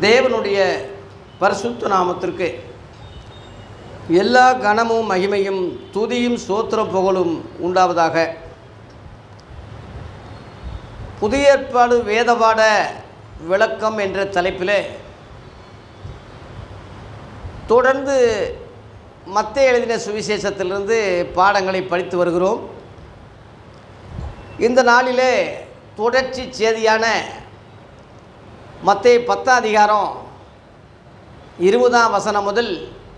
தேவனுடைய பரிசுத்த நாமத்திற்கு எல்லா கனமும் மகிமையும் துதியும் சோத்திர புகழும் உண்டாவதாக புதிய ஏற்பாடு வேதபாட விளக்கம் என்ற தலைப்பில் தொடர்ந்து மத்திய எழுதின சுவிசேஷத்திலிருந்து பாடங்களை படித்து வருகிறோம் இந்த நாளிலே தொடர்ச்சி செய்தியான மத்திய பத்தாம் அதிகாரம் இருபதாம் வசனம் முதல்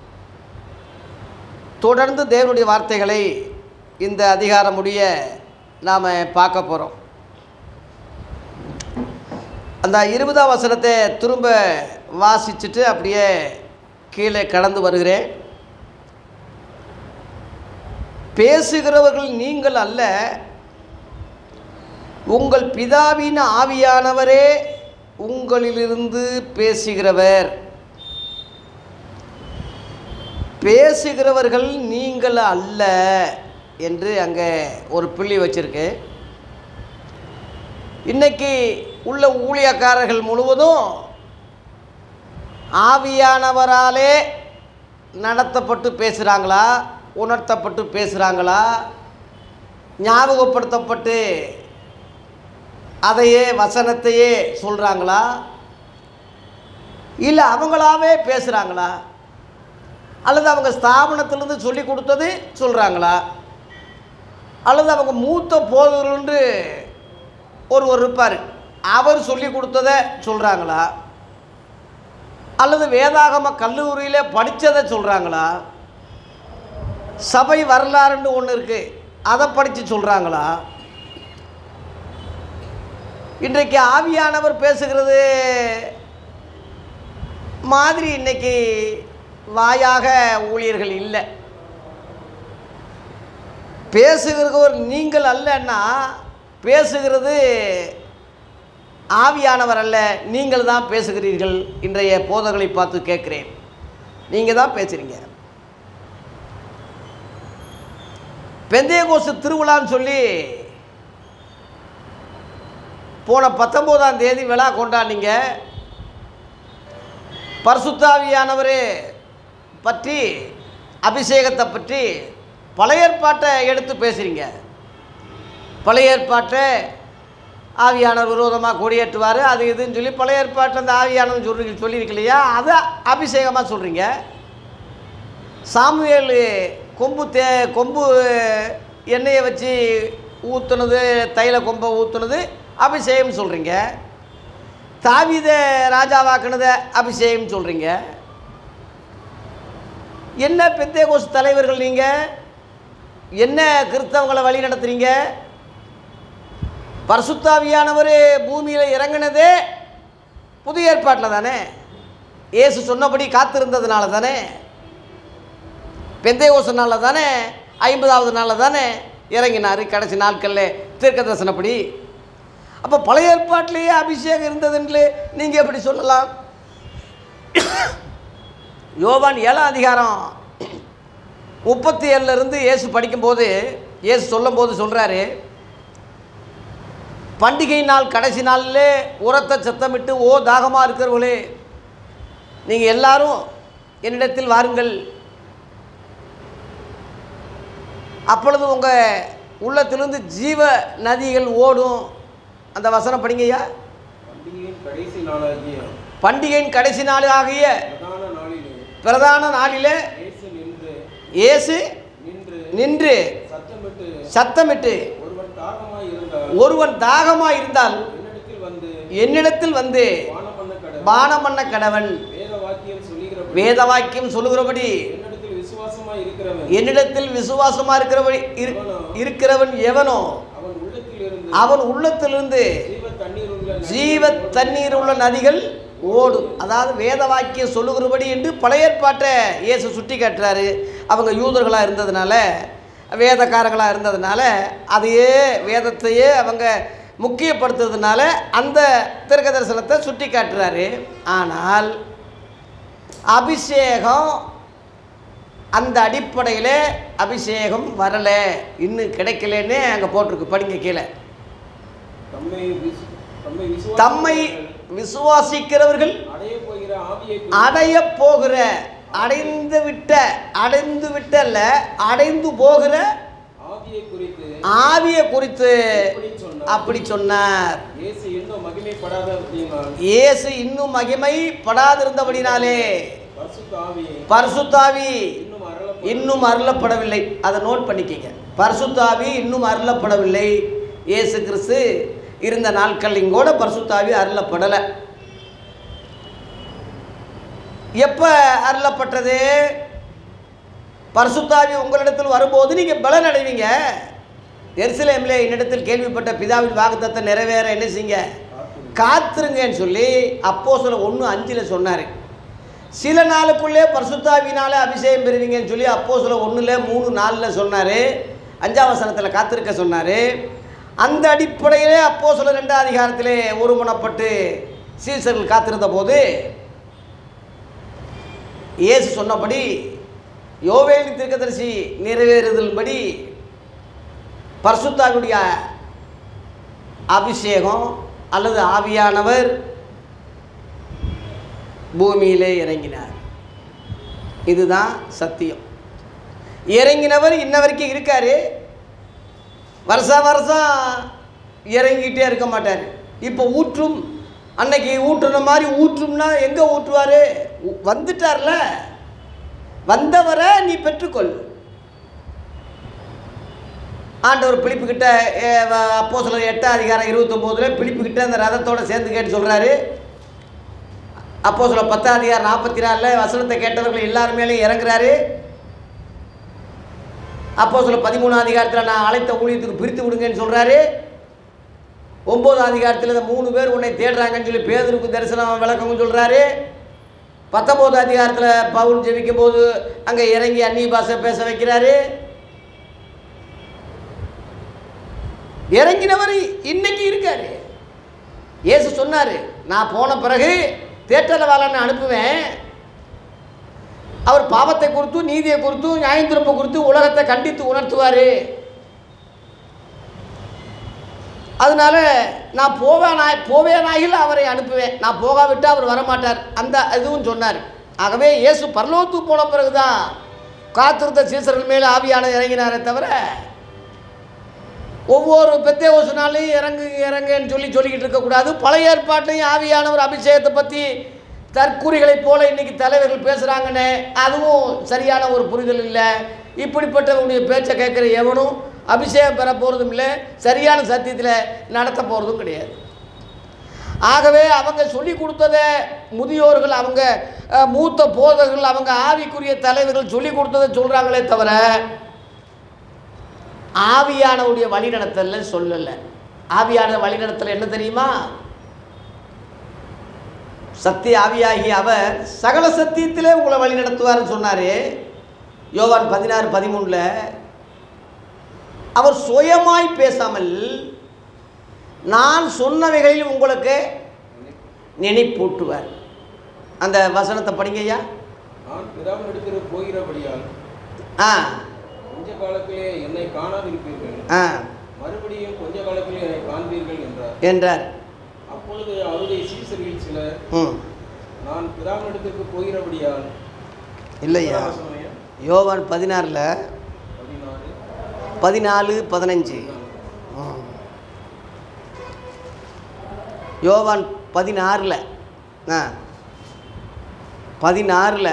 தொடர்ந்து தேவனுடைய வார்த்தைகளை இந்த அதிகாரம் முடிய நாம் பார்க்க போகிறோம் அந்த இருபதாம் வசனத்தை திரும்ப வாசிச்சுட்டு அப்படியே கீழே கடந்து வருகிறேன் பேசுகிறவர்கள் நீங்கள் அல்ல உங்கள் பிதாவின் ஆவியானவரே உங்களிலிருந்து பேசுகிறவர் பேசுகிறவர்கள் நீங்கள் அல்ல என்று அங்கே ஒரு புள்ளி வச்சிருக்கு இன்னைக்கு உள்ள ஊழியக்காரர்கள் முழுவதும் ஆவியானவராலே நடத்தப்பட்டு பேசுகிறாங்களா உணர்த்தப்பட்டு பேசுகிறாங்களா ஞாபகப்படுத்தப்பட்டு அதையே வசனத்தையே சொல்கிறாங்களா இல்லை அவங்களாவே பேசுகிறாங்களா அல்லது அவங்க ஸ்தாபனத்திலேருந்து சொல்லி கொடுத்தது சொல்கிறாங்களா அல்லது அவங்க மூத்த போதவர்கள்ன்று ஒருவர் இருப்பார் அவர் சொல்லி கொடுத்ததை சொல்கிறாங்களா அல்லது வேதாகம கல்லூரியில் படித்ததை சொல்கிறாங்களா சபை வரலாறுன்னு ஒன்று இருக்குது அதை படித்து சொல்கிறாங்களா இன்றைக்கு ஆவியானவர் பேசுகிறது மாதிரி இன்னைக்கு வாயாக ஊழியர்கள் இல்லை பேசுகிறவர் நீங்கள் அல்லன்னா பேசுகிறது ஆவியானவர் அல்ல நீங்கள் தான் பேசுகிறீர்கள் இன்றைய போதர்களை பார்த்து கேட்குறேன் நீங்கள் தான் பேசுகிறீங்க பெந்தேகோசு திருவிழான்னு சொல்லி போன பத்தொம்போதாம் தேதி விழா கொண்டாடினீங்க பரிசுத்தாவியானவர் பற்றி அபிஷேகத்தை பற்றி பழைய ஏற்பாட்டை எடுத்து பேசுகிறீங்க பழைய ஏற்பாட்டை ஆவியானவர் விரோதமாக கொடியேற்றுவார் அது இதுன்னு சொல்லி பழைய ஏற்பாட்டில் அந்த ஆவியானவர் சொல்றீங்க சொல்லியிருக்கு இல்லையா அதை அபிஷேகமாக சொல்கிறீங்க சாமுவேல் கொம்பு தே கொம்பு எண்ணெயை வச்சு ஊற்றுனது தைல கொம்பை ஊற்றுனது அபிஷேகம் சொல்கிறீங்க தாவித ராஜாவாக்குனதை அபிஷேகம் சொல்கிறீங்க என்ன பெத்தேகோஸ் தலைவர்கள் நீங்கள் என்ன கிறிஸ்தவங்களை வழி நடத்துறீங்க பரிசுத்தாவியானவர் பூமியில் இறங்கினதே புதிய ஏற்பாட்டில் தானே இயேசு சொன்னபடி காத்திருந்ததுனால தானே பெந்தேகோச நாளில் தானே ஐம்பதாவது நாளில் தானே இறங்கினார் கடைசி நாட்களில் தீர்க்க தரிசனப்படி அப்போ பழைய ஏற்பாட்டிலேயே அபிஷேகம் இருந்ததுன்னு நீங்கள் எப்படி சொல்லலாம் யோவான் ஏழாம் அதிகாரம் முப்பத்தி ஏழுலேருந்து இயேசு படிக்கும்போது இயேசு சொல்லும்போது சொல்கிறாரு பண்டிகை நாள் கடைசி நாளில் உரத்த சத்தமிட்டு ஓ தாகமாக இருக்கிறவர்களே நீங்கள் எல்லாரும் என்னிடத்தில் வாருங்கள் அப்பொழுது உங்கள் உள்ளத்திலிருந்து ஜீவ நதிகள் ஓடும் அந்த வசனம் படிங்கய்யா பண்டிகையின் கடைசி நாளாகிய பண்டிகையின் கடைசி நாள் ஆகிய பிரதான நாளிலே பிரதான நாளிலே இயேசு நின்று இயேசு நின்று நின்று சத்தமிட்டு சத்தமிட்டு ஒருவன் தாகமாய் இருந்தால் ஒருவன் தாகமாக இருந்தால் என்னிடத்தில் வந்து என்னிடத்தில் வந்து பானம் பண்ண கடவுள் பானம் பண்ண கடவன் வேத வாக்கியம் சொல்லுகிறபடி வேத வாக்கியம் சொல்லுகிறபடி என்னிடத்தில் விசுவாசமாய் இருக்கிறவன் என்னிடத்தில் விசுவாசமா இருக்கிறபடி இரு- இருக்கிறவன் எவனோ அவன் உள்ளத்தில் இருந்து அவன் உள்ளத்திலிருந்து ஜீவ தண்ணீர் உள்ள ஜீவ தண்ணீர் உள்ள நதிகள் ஓடும் அதாவது வேத வாக்கியம் சொல்லுகிறபடி என்று பழைய ஏற்பாட்டை இயேசு சுட்டி காட்டுறாரு அவங்க யூதர்களாக இருந்ததுனால வேதக்காரங்களாக இருந்ததுனால அதையே வேதத்தையே அவங்க முக்கியப்படுத்துறதுனால அந்த தீர்க்க தரிசனத்தை சுட்டி காட்டுறாரு ஆனால் அபிஷேகம் அந்த அடிப்படையில் அபிஷேகம் வரலை இன்னும் கிடைக்கலன்னு அங்கே போட்டிருக்கு படிங்க கீழே தம்மை விசு- தம்மை தம்மை விசுவாசிக்கிறவர்கள் விசுவாசிக்கிறவர்கள் அடைய போகிற ஆவியை அடைய போகிற அடைந்து விட்ட அடைந்து விட்டல்ல அடைந்து போகிற ஆவியை குறித்து ஆவியை குறித்து எப்படி சொன்னார் அப்படி சொன்னார் இயேசு இன்னும் மகிமைப்படாத அப்படினால் இயேசு இன்னும் மகிமைப்படாதிருந்தபடினாலே பரிசுத்த ஆவியை பரிசுத்தாவி இன்னும் அருள இன்னும் அருளப்படவில்லை அதை நோட் பண்ணிக்கங்க பரிசுத்தாவி இன்னும் அருளப்படவில்லை இயேசு கிறிஸ்து இருந்த நாட்கள்லையும் கூட பரிசுத்தாவி அருளப்படலை எப்போ அருளப்பட்டது பரிசுத்தாவி உங்களிடத்தில் வரும்போது நீங்கள் பலன் அடைவீங்க எருசலேமிலே என்னிடத்தில் கேள்விப்பட்ட பிதாவின் வாக்குத்தத்தை நிறைவேற என்ன செய்யுங்க காத்துருங்கன்னு சொல்லி அப்போ சொல்ல ஒன்று அஞ்சில் சொன்னார் சில நாளுக்குள்ளே பரிசுத்தாவினால அபிஷேகம் பெறுவீங்கன்னு சொல்லி அப்போ சொல்ல ஒன்றில் மூணு நாலில் சொன்னார் அஞ்சாம் வசனத்தில் காத்திருக்க சொன்னார் அந்த அடிப்படையிலே அப்போ சொல்ல ரெண்டாம் அதிகாரத்திலே ஒருமனப்பட்டு சீசர்கள் காத்திருந்த போது இயேசு சொன்னபடி யோவேலி தீர்க்கதரிசி நிறைவேறுதல்படி பரிசுத்தாவினுடைய அபிஷேகம் அல்லது ஆவியானவர் பூமியிலே இறங்கினார் இதுதான் சத்தியம் இறங்கினவர் இன்ன வரைக்கும் இருக்காரு வருஷா வருஷம் இறங்கிட்டே இருக்க மாட்டார் இப்போ ஊற்றும் அன்னைக்கு ஊற்றுன மாதிரி ஊற்றும்னா எங்கே ஊற்றுவார் வந்துட்டார்ல வந்தவரை நீ பெற்றுக்கொள் ஆண்டவர் பிலிப்புக்கிட்ட அப்போ சொல்ல எட்டாம் அதிகாரம் இருபத்தொம்போதில் பிலிப்புக்கிட்ட அந்த ரதத்தோட சேர்ந்து கேட்டு சொல்கிறாரு அப்போ சொல்ல பத்தாம் அதிகாரம் நாற்பத்தி நாலில் வசனத்தை கேட்டவர்கள் எல்லார் மேலேயும் இறங்குறாரு அப்போ சொல்ல பதிமூணாம் அதிகாரத்தில் நான் அழைத்த ஊழியத்துக்கு பிரித்து விடுங்கன்னு சொல்கிறாரு ஒம்போதாம் அதிகாரத்தில் இந்த மூணு பேர் உன்னை தேடுறாங்கன்னு சொல்லி பேதருக்கு தரிசனம் விளக்கம்னு சொல்கிறாரு பத்தொம்போது அதிகாரத்தில் பவுல் ஜெபிக்கும் போது அங்கே இறங்கி அந்நிய பாஷை பேச வைக்கிறாரு இறங்கினவர் இன்னைக்கு இருக்காரு இயேசு சொன்னார் நான் போன பிறகு தேற்றலவாளனை அனுப்புவேன் அவர் பாவத்தை குறித்தும் நீதியை குறித்தும் நியாயத்திருப்பை குறித்து உலகத்தை கண்டித்து உணர்த்துவார் அதனால நான் போவேனாய் போவேனாயில் அவரை அனுப்புவேன் நான் போகாவிட்டால் அவர் வரமாட்டார் அந்த இதுவும் சொன்னார் ஆகவே இயேசு பரலோகத்துக்கு போன பிறகுதான் காத்திருந்த சீசர்கள் மேலே ஆவியான இறங்கினாரே தவிர ஒவ்வொரு பெத்தே நாளையும் இறங்கு இறங்குன்னு சொல்லி சொல்லிக்கிட்டு இருக்கக்கூடாது பழைய ஏற்பாட்டையும் ஆவியானவர் அபிஷேகத்தை பற்றி தற்கூறிகளைப் போல இன்னைக்கு தலைவர்கள் பேசுகிறாங்கன்னு அதுவும் சரியான ஒரு புரிதல் இல்லை இப்படிப்பட்டவங்களுடைய பேச்சை கேட்குற எவனும் அபிஷேகம் பெற போகிறதும் இல்லை சரியான சத்தியத்தில் நடத்த போகிறதும் கிடையாது ஆகவே அவங்க சொல்லி கொடுத்ததை முதியோர்கள் அவங்க அஹ், மூத்த போதகர்கள் அவங்க ஆவிக்குரிய தலைவர்கள் சொல்லி கொடுத்ததை சொல்கிறாங்களே தவிர ஆவியானவருடைய வழிநடத்தல சொல்லலை ஆவியான வழிநடத்தல் என்ன தெரியுமா சத்திய ஆவியாகி அவர் சகல சத்தியத்திலே உங்களை வழி நடத்துவார்னு சொன்னார் யோவான் பதினாறு பதிமூணில் அவர் சுயமாய் பேசாமல் நான் சொன்னவைகளில் உங்களுக்கு நினைப்பூட்டுவார் அந்த வசனத்தை படிங்க ஐயா நான் பிதாவினிடத்தில் போகிறபடியால் ஆ கொஞ்ச காலத்திலே என்னை காணாதிருப்பீர்கள் ஆ மறுபடியும் கொஞ்ச காலத்திலே என்னை காண்பீர்கள் என்றார் என்றார் அப்பொழுது அவருடைய சீசர்களில் சிலர் ம் நான் பிதாவினிடத்திற்கு போகிறபடியால் இல்லையா வசனமையா? யோவான் பதினாறில் பதினாறு பதினாலு பதினஞ்சு ம். யோவான் பதினாறில் ஆ பதினாறில்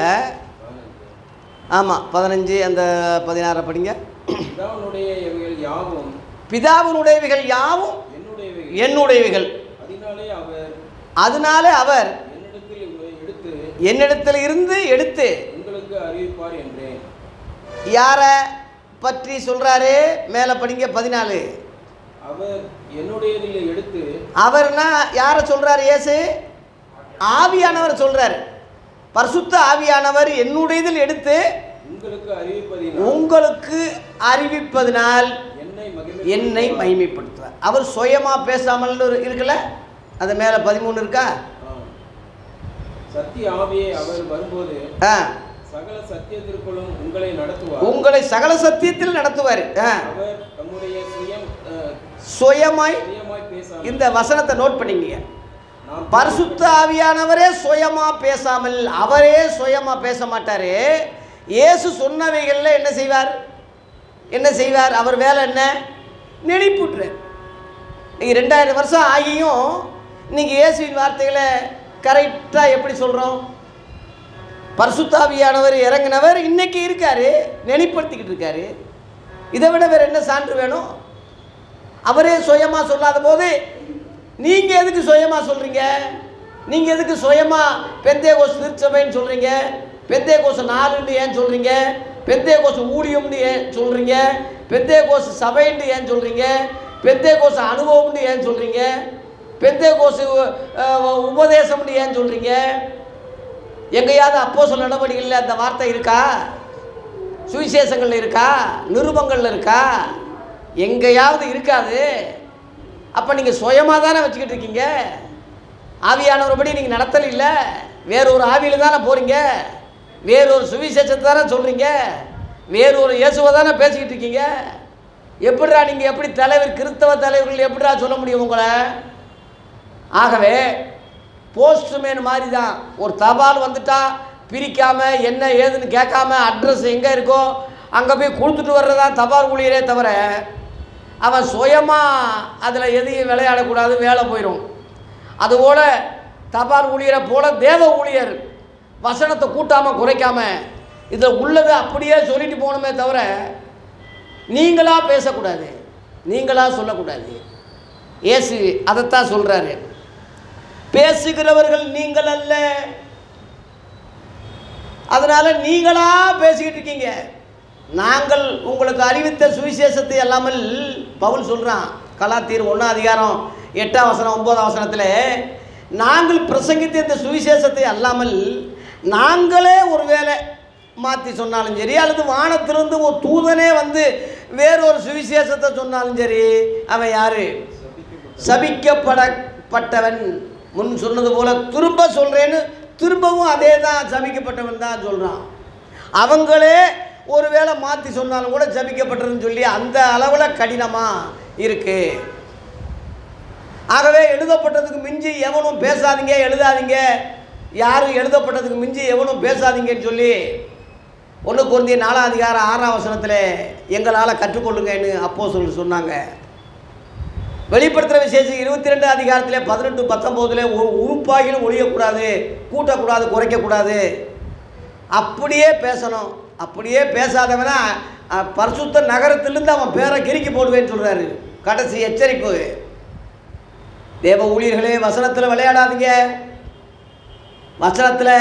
ஆமாம் பதினஞ்சு அந்த பதினாறை படிங்க பிதாவினுடைய இவைகள் யாவும் பிதாவினுடையவைகள் யாவும் என்னுடையவைகள் என்னுடையவைகள் அதனாலே அவர் அதனால அவர் என்னிடத்தில் இவை எடுத்து என்னிடத்தில் இருந்து எடுத்து உங்களுக்கு அறிவிப்பார் என்றேன் யாரை பற்றி சொல்கிறாரு மேலே படிங்க பதினாலு அவர் என்னுடையதில் எடுத்து அவர்னா யாரை சொல்கிறார் இயேசு ஆவியானவர் சொல்கிறார் பரிசுத்த ஆவியானவர் என்னுடையதில் எடுத்து உங்களுக்கு அறிவிப்பதினால் உங்களுக்கு அறிவிப்பதனால் என்னை மகிமை என்னை மகிமைப்படுத்துவார் அவர் சுயமாக பேசாமல் இரு- இருக்குல்ல அது மேலே பதிமூணு இருக்கா ஆம். சத்திய ஆவியை அவர் வரும்போது ஆ சகல சத்தியத்திற்குள்ளும் உங்களை நடத்துவார் உங்களை சகல சத்தியத்தில் நடத்துவார் ஆ அவர் தம்முடைய சுயம் அஹ், சுயமாய் சுயமாய் பேசாமல் இந்த வசனத்தை நோட் பண்ணிக்கங்க நாம் பரிசுத்த ஆவியானவரே சுயமா பேசாமல் அவரே சுயமா பேச மாட்டாரு இயேசு சொன்னவைகள்ல என்ன செய்வார் என்ன செய்வார் அவர் வேலை என்ன நினைப்புட்டுறார் நீங்கள் ரெண்டாயிரம் வருஷம் ஆகியும் இன்னைக்கு இயேசுவின் வார்த்தைகளை கரெக்டாக எப்படி சொல்கிறோம் பரிசுத்தாவியானவர் இறங்கினவர் இன்னைக்கு இருக்காரு நினைப்படுத்திக்கிட்டு இருக்காரு இதை விட வேற என்ன சான்று வேணும் அவரே சுயமா சொல்லாத போது நீங்க எதுக்கு சுயமா சொல்றீங்க நீங்க எதுக்கு சுயமா பெந்தே கோஸ் திருச்சபைன்னு சொல்றீங்க பெந்தே கோஸ் நாலுன்னு ஏன் சொல்றீங்க பெந்தே கோஸ் ஊழியம்னு ஏன் சொல்றீங்க பெந்தே கோஸ் சபைன்னு ஏன் சொல்றீங்க பெந்தே கோஸ் அனுபவம்னு ஏன் சொல்றீங்க பெந்தே கோஸ் உபதேசம்னு ஏன் சொல்றீங்க எங்கேயாவது அப்போ சொல்ல நடவடிக்கையில் அந்த வார்த்தை இருக்கா சுவிசேஷங்கள்ல இருக்கா நிருபங்கள்ல இருக்கா எங்கேயாவது இருக்காது அப்போ நீங்கள் சுயமாக தானே வச்சுக்கிட்டு இருக்கீங்க ஆவியானவர்படி நீங்கள் நடத்தல் இல்லை வேற ஒரு ஆவியில் தானே போகிறீங்க வேற ஒரு சுவிசேஷத்தை தானே சொல்கிறீங்க வேற ஒரு இயேசுவை தானே பேசிக்கிட்டு இருக்கீங்க எப்படிடா நீங்கள் எப்படி தலைவர் கிறிஸ்தவ தலைவர்கள் எப்படிடா சொல்ல முடியும் உங்களை ஆகவே போஸ்ட்மேன் மாதிரி தான் ஒரு தபால் வந்துட்டா பிரிக்காம என்ன ஏதுன்னு கேட்காம அட்ரஸ் எங்கே இருக்கோ அங்கே போய் கொடுத்துட்டு வர்றதா தபால் ஊழியரே தவிர அவன் சுயமாக அதில் எதையும் விளையாடக்கூடாது வேலை போயிடும் அதுபோல் தபால் ஊழியரை போல தேவ ஊழியர் வசனத்தை கூட்டாமல் குறைக்காம இதில் உள்ளதை அப்படியே சொல்லிட்டு போகணுமே தவிர நீங்களா பேசக்கூடாது நீங்களா சொல்லக்கூடாது இயேசு அதைத்தான் சொல்கிறாரு பேசுகிறவர்கள் நீங்கள் அல்ல அதனால நீங்களா பேசிக்கிட்டு இருக்கீங்க நாங்கள் உங்களுக்கு அறிவித்த சுவிசேஷத்தை அல்லாமல் பவுல் சொல்றான் கலாத்தீர் ஒன்றாம் அதிகாரம் எட்டாம் வசனம் ஒன்பதாம் வசனத்தில் நாங்கள் பிரசங்கித்த இந்த சுவிசேஷத்தை அல்லாமல் நாங்களே ஒருவேளை மாற்றி சொன்னாலும் சரி அல்லது வானத்திலிருந்து ஒரு தூதனே வந்து வேறொரு சுவிசேஷத்தை சொன்னாலும் சரி அவன் யாரு சபிக்கப்படப்பட்டவன் முன் சொன்னது போல திரும்ப சொல்றேன்னு திரும்பவும் அதே தான் சபிக்கப்பட்டவன் தான் சொல்றான் அவங்களே ஒருவேளை மாற்றி சொன்னாலும் கூட ஜபிக்கப்பட்டதுன்னு சொல்லி அந்த அளவில் கடினமாக இருக்கு ஆகவே எழுதப்பட்டதுக்கு மிஞ்சி எவனும் பேசாதீங்க எழுதாதீங்க யாரும் எழுதப்பட்டதுக்கு மிஞ்சி எவனும் பேசாதீங்கன்னு சொல்லி ஒன்று குருந்திய நாலாம் அதிகாரம் ஆறாம் வசனத்தில் எங்களால் கற்றுக்கொள்ளுங்கன்னு அப்போ சொல்லி சொன்னாங்க வெளிப்படுத்துகிற விசேஷம் இருபத்தி ரெண்டு அதிகாரத்தில் பதினெட்டு பத்தொம்போதில் ஒரு உறுப்பாகிலும் ஒழியக்கூடாது கூட்டக்கூடாது குறைக்கக்கூடாது அப்படியே பேசணும் அப்படியே பேசாதவனா அஹ், பரிசுத்த நகரத்திலிருந்து அவன் பேரை கிறுக்கி போடுவேன்னு சொல்கிறாரு கடைசி எச்சரிப்பு தேவ ஊழியர்களே வசனத்தில் விளையாடாதீங்க வசனத்தில்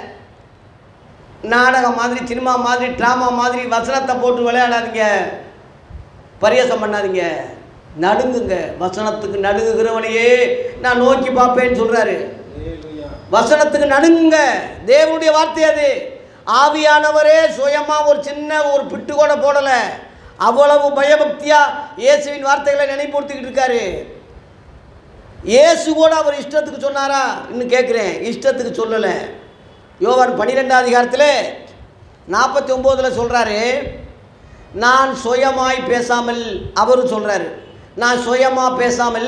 நாடகம் மாதிரி சினிமா மாதிரி ட்ராமா மாதிரி வசனத்தை போட்டு விளையாடாதீங்க பரியாசம் பண்ணாதீங்க நடுங்குங்க வசனத்துக்கு நடுங்குகிறவனையே நான் நோக்கி பார்ப்பேன்னு சொல்கிறாரு அல்லேலூயா. வசனத்துக்கு நடுங்குங்க தேவனுடைய வார்த்தை அது ஆவியானவரே சுயமா ஒரு சின்ன ஒரு பிட்டு கூட போடலை அவ்வளவு பயபக்தியா இயேசுவின் வார்த்தைகளை நினைப்படுத்திக்கிட்டு இருக்காரு இயேசு கூட அவர் இஷ்டத்துக்கு சொன்னாரா இன்னும் கேட்குறேன் இஷ்டத்துக்கு சொல்லலை யோவான் பன்னிரெண்டாம் அதிகாரத்தில் நாற்பத்தி ஒம்போதில் சொல்கிறாரு நான் சுயமாய் பேசாமல் அவரும் சொல்கிறாரு நான் சுயமாக பேசாமல்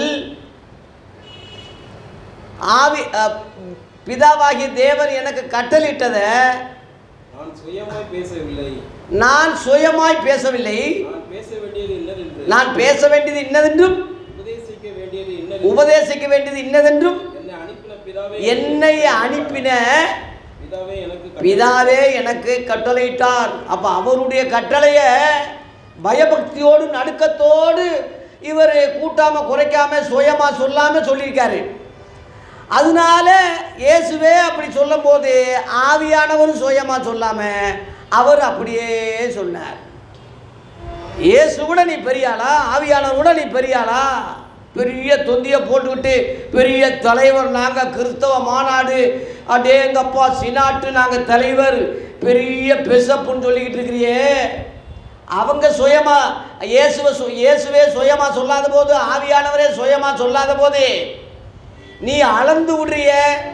ஆவி அ, பிதாவாகிய தேவன் எனக்கு கட்டளிட்டதை நான் சுயமாய் பேசவில்லை நான் சுயமாய் பேசவில்லை நான் பேச வேண்டியது இன்னதென்று நான் பேச வேண்டியது இன்னதென்றும் உபதேசிக்க வேண்டியது இன்னதென்று உபதேசிக்க வேண்டியது இன்னதென்றும் என்னை அனுப்பின பிதாவே என்னை அனுப்பின பிதாவே எனக்கு கட்டளை- பிதாவே எனக்கு கட்டளையிட்டார் அப்போ அவருடைய கட்டளையை பயபக்தியோடு நடுக்கத்தோடு இவர் கூட்டாம குறைக்காம சுயமா சொல்லாம சொல்லியிருக்காரு அதனால இயேசுவே அப்படி சொல்லும்போது ஆவியானவரும் சுயமா சொல்லாம அவர் அப்படியே சொன்னார் இயேசு கூட நீ பெரியாளா ஆவியானவர் கூட நீ பெரியாளா பெரிய தொந்தியை போட்டுக்கிட்டு பெரிய தலைவர் நாங்கள் கிறிஸ்தவ மாநாடு அடேங்கப்பா சினாட்டு நாங்கள் தலைவர் பெரிய பெசப்புன்னு சொல்லிக்கிட்டு இருக்கிறியே அவங்க சுயமா இயேசுவை சு- இயேசுவே சுயமா சொல்லாத போது ஆவியானவரே சுயமா சொல்லாத போது நீ அளந்து விடுறிய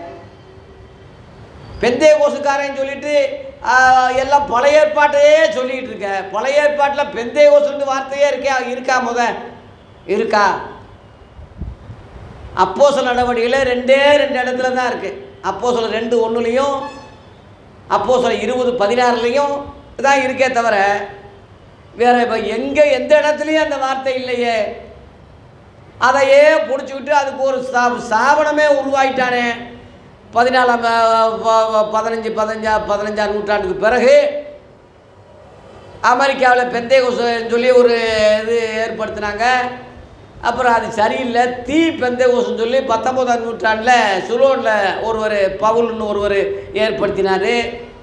பெந்தே கோசுக்காரன் சொல்லிட்டு ஆ, எல்லாம் பழைய ஏற்பாட்டையே சொல்லிட்டு இருக்க பழைய ஏற்பாட்டில் பெந்தே கோசுன்னு வார்த்தையே இருக்கா இருக்கா முத இருக்கா அப்போஸ்தல நடவடிக்கையில் ரெண்டே ரெண்டு இடத்துல தான் இருக்குது அப்போஸ்தலர் ரெண்டு ஒன்றுலேயும் அப்போஸ்தலர் இருபது பதினாறுலேயும் தான் இருக்கே தவிர வேற இப்போ எங்கே எந்த இடத்துலையும் அந்த வார்த்தை இல்லையே அதையே பிடிச்சிக்கிட்டு அதுக்கு ஒரு ஸ்தா ஸ்தாபனமே உருவாயிட்டானே பதினாலாம் அஹ், ப- ப- பதினஞ்சு பதினஞ்சா பதினஞ்சாம் நூற்றாண்டுக்கு பிறகு அமெரிக்காவில் பெந்தேகோஸ் சொல்லி ஒரு இது ஏற்படுத்தினாங்க அப்புறம் அது சரியில்லை தீ பெந்தேகோஸ்னு சொல்லி பத்தொம்போதாம் நூற்றாண்டில் சுலோனில் ஒருவர் பவுல்னு ஒருவர் ஏற்படுத்தினார்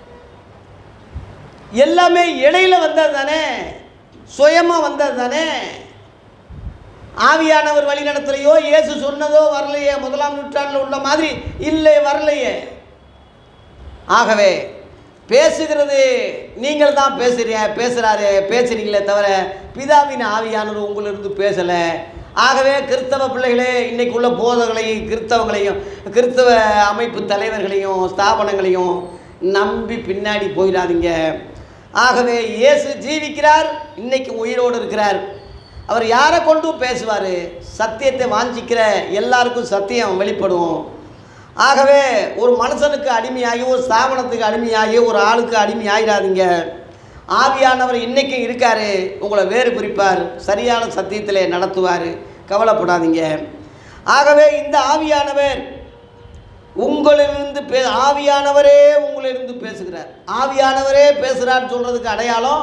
எல்லாமே இடையில வந்தது தானே சுயமாக வந்தது தானே ஆவியானவர் வழி நடத்தலையோ இயேசு சொன்னதோ வரலையே முதலாம் நூற்றாண்டில் உள்ள மாதிரி இல்லை வரலையே ஆகவே பேசுகிறது நீங்கள் தான் பேசுறிய பேசுகிறாரு பேசுறீங்களே தவிர பிதாவின் ஆவியானவர் உங்களிருந்து பேசலை ஆகவே கிறிஸ்தவ பிள்ளைகளே இன்னைக்கு உள்ள போதகங்களையும் கிறிஸ்தவங்களையும் கிறிஸ்தவ அமைப்பு தலைவர்களையும் ஸ்தாபனங்களையும் நம்பி பின்னாடி போயிடாதீங்க ஆகவே இயேசு ஜீவிக்கிறார் இன்னைக்கு உயிரோடு இருக்கிறார் அவர் யாரை கொண்டும் பேசுவார் சத்தியத்தை வாஞ்சிக்கிற எல்லாருக்கும் சத்தியம் வெளிப்படும் ஆகவே ஒரு மனுஷனுக்கு அடிமையாகி ஒரு ஸ்தாபனத்துக்கு அடிமையாகி ஒரு ஆளுக்கு அடிமையாயிடாதீங்க ஆவியானவர் இன்றைக்கும் இருக்கார் உங்களை வேறு குறிப்பார் சரியான சத்தியத்திலே நடத்துவார் கவலைப்படாதீங்க ஆகவே இந்த ஆவியானவர் உங்களிலிருந்து பே ஆவியானவரே உங்களிலிருந்து பேசுகிறார் ஆவியானவரே பேசுகிறார் சொல்கிறதுக்கு அடையாளம்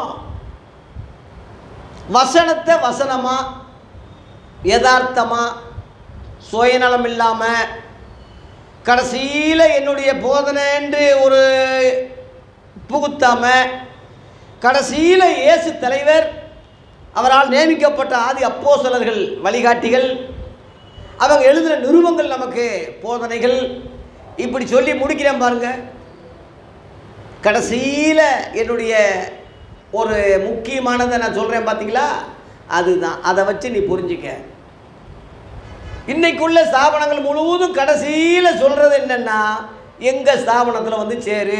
வசனத்தை வசனமாக யதார்த்தமாக சுயநலம் இல்லாமல் கடைசியில் என்னுடைய போதனை என்று ஒரு புகுத்தாம கடைசியில் இயேசு தலைவர் அவரால் நியமிக்கப்பட்ட ஆதி அப்போஸ்தலர்கள் வழிகாட்டிகள் அவங்க எழுதின நிருபங்கள் நமக்கு போதனைகள் இப்படி சொல்லி முடிக்கிறேன் பாருங்க கடைசியில் என்னுடைய ஒரு முக்கியமானதை நான் சொல்கிறேன் பார்த்தீங்களா அதுதான் அதை வச்சு நீ புரிஞ்சுக்க இன்னைக்குள்ள ஸ்தாபனங்கள் முழுவதும் கடைசியில் சொல்கிறது என்னென்னா எங்கள் ஸ்தாபனத்தில் வந்து சேரு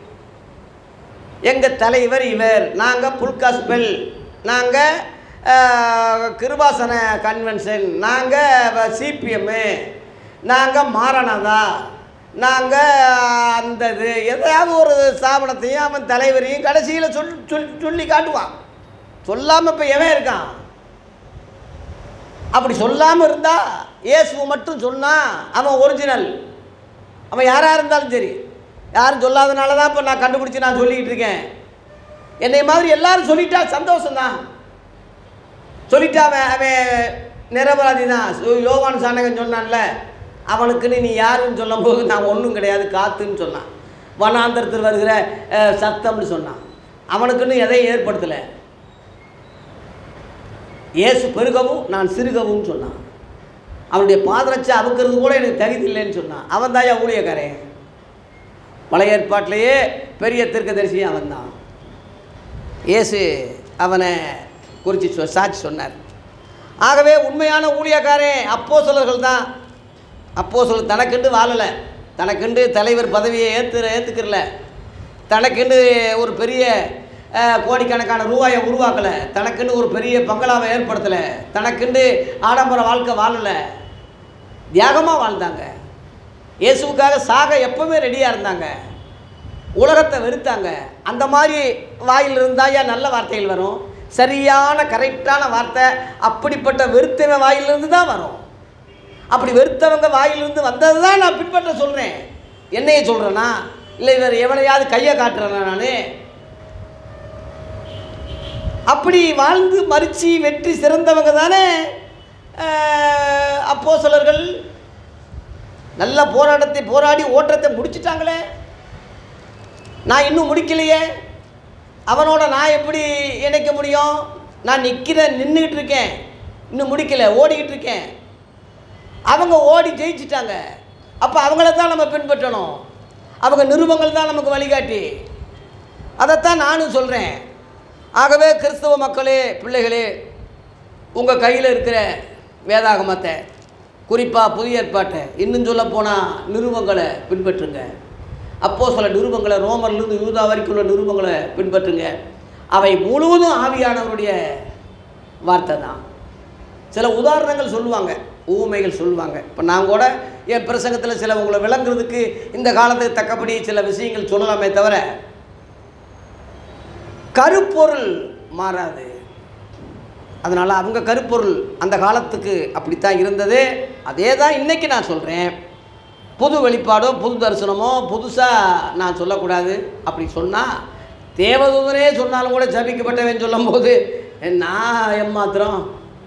எங்கள் தலைவர் இவர் நாங்கள் புல்காஸ்பெல் நாங்கள் கிருபாசன கன்வென்ஷன் நாங்கள் சிபிஎம்மு நாங்கள் மாரணதா நாங்கள் அந்த இது எதையாவது ஒரு ஸ்தாபனத்தையும் அவன் தலைவரையும் கடைசியில் சொல் சொல் சொல்லி காட்டுவான் சொல்லாமல் இப்போ எவன் இருக்கான் அப்படி சொல்லாமல் இருந்தா இயேசுவை மட்டும் சொன்னால் அவன் ஒரிஜினல் அவன் யாராக இருந்தாலும் சரி யாரும் சொல்லாதனால தான் இப்போ நான் கண்டுபிடிச்சி நான் சொல்லிக்கிட்டு இருக்கேன் என்னை மாதிரி எல்லாரும் சொல்லிட்டா சந்தோஷம்தான் சொல்லிட்டா அவன் அவன் நிரபராதி தான் சு- யோவான் சாணகன் சொன்னான்ல அவனுக்குன்னு நீ யாருன்னு சொல்லும்போது நான் ஒன்றும் கிடையாது காத்துன்னு சொன்னான் வனாந்தரத்தில் வருகிற அஹ், சத்தம்னு சொன்னான் அவனுக்குன்னு எதையும் ஏற்படுத்தலை இயேசு பெருகவும் நான் சிறுகவும் சொன்னான் அவனுடைய பாதரட்சை அவுக்கிறது கூட எனக்கு தகுதி இல்லைன்னு சொன்னான் அவன் தாயா ஊழியக்காரன் பழைய ஏற்பாட்டிலேயே பெரிய தீர்க்கதரிசி அவன் தான் இயேசு அவனை குறித்து சொ சாட்சி சொன்னார் ஆகவே உண்மையான ஊழியக்காரன் அப்போ தான் அப்போ சொல் தனக்கென்று வாழலை தனக்கென்று தலைவர் பதவியை ஏற்று ஏற்றுக்கிறல தனக்கென்று ஒரு பெரிய அஹ், கோடிக்கணக்கான ரூபாயை உருவாக்கலை தனக்குன்னு ஒரு பெரிய பங்களாவை ஏற்படுத்தலை தனக்குன்னு ஆடம்பர வாழ்க்கை வாழலை தியாகமாக வாழ்ந்தாங்க இயேசுவுக்காக சாக எப்பவுமே ரெடியாக இருந்தாங்க உலகத்தை வெறுத்தாங்க அந்த மாதிரி வாயில் இருந்தாயா நல்ல வார்த்தைகள் வரும் சரியான கரெக்டான வார்த்தை அப்படிப்பட்ட வெறுத்தவன் வாயிலிருந்து தான் வரும் அப்படி வெறுத்தவங்க வாயிலிருந்து வந்தது தான் நான் பின்பற்ற சொல்கிறேன் என்னைய சொல்கிறேன்னா இல்லை இவர் எவனையாவது கையை காட்டுறேனா நான் அப்படி வாழ்ந்து மறித்து வெற்றி சிறந்தவங்க தானே அப்போ சிலர்கள் நல்ல போராட்டத்தை போராடி ஓட்டத்தை முடிச்சிட்டாங்களே நான் இன்னும் முடிக்கலையே அவனோட நான் எப்படி இணைக்க முடியும் நான் நிற்கிறேன் நின்றுக்கிட்டு இருக்கேன் இன்னும் முடிக்கலை ஓடிக்கிட்டு இருக்கேன் அவங்க ஓடி ஜெயிச்சிட்டாங்க அப்போ அவங்கள தான் நம்ம பின்பற்றணும் அவங்க நிருபங்கள் தான் நமக்கு வழிகாட்டி அதைத்தான் நானும் சொல்கிறேன் ஆகவே கிறிஸ்தவ மக்களே பிள்ளைகளே உங்கள் கையில் இருக்கிற வேதாகமத்தை குறிப்பாக புதிய ஏற்பாட்டை இன்னும் சொல்ல போனால் நிருபங்களை பின்பற்றுங்க அப்போ சில நிருபங்களை ரோமர்லேருந்து யூதா வரைக்கும் உள்ள நிருபங்களை பின்பற்றுங்க அவை முழுவதும் ஆவியானவருடைய வார்த்தை தான் சில உதாரணங்கள் சொல்லுவாங்க ஊமைகள் சொல்லுவாங்க இப்போ நான் கூட என் பிரசங்கத்தில் சில உங்களை விளங்குறதுக்கு இந்த காலத்துக்கு தக்கபடி சில விஷயங்கள் சொல்லலாமே தவிர கருப்பொருள் மாறாது அதனால் அவங்க கருப்பொருள் அந்த காலத்துக்கு அப்படித்தான் இருந்தது அதே தான் இன்றைக்கி நான் சொல்கிறேன் புது வெளிப்பாடோ புது தரிசனமோ புதுசாக நான் சொல்லக்கூடாது அப்படி சொன்னால் தேவதூதனே சொன்னாலும் கூட ஜபிக்கப்பட்டவன் சொல்லும்போது நான் எம்மாத்திரம்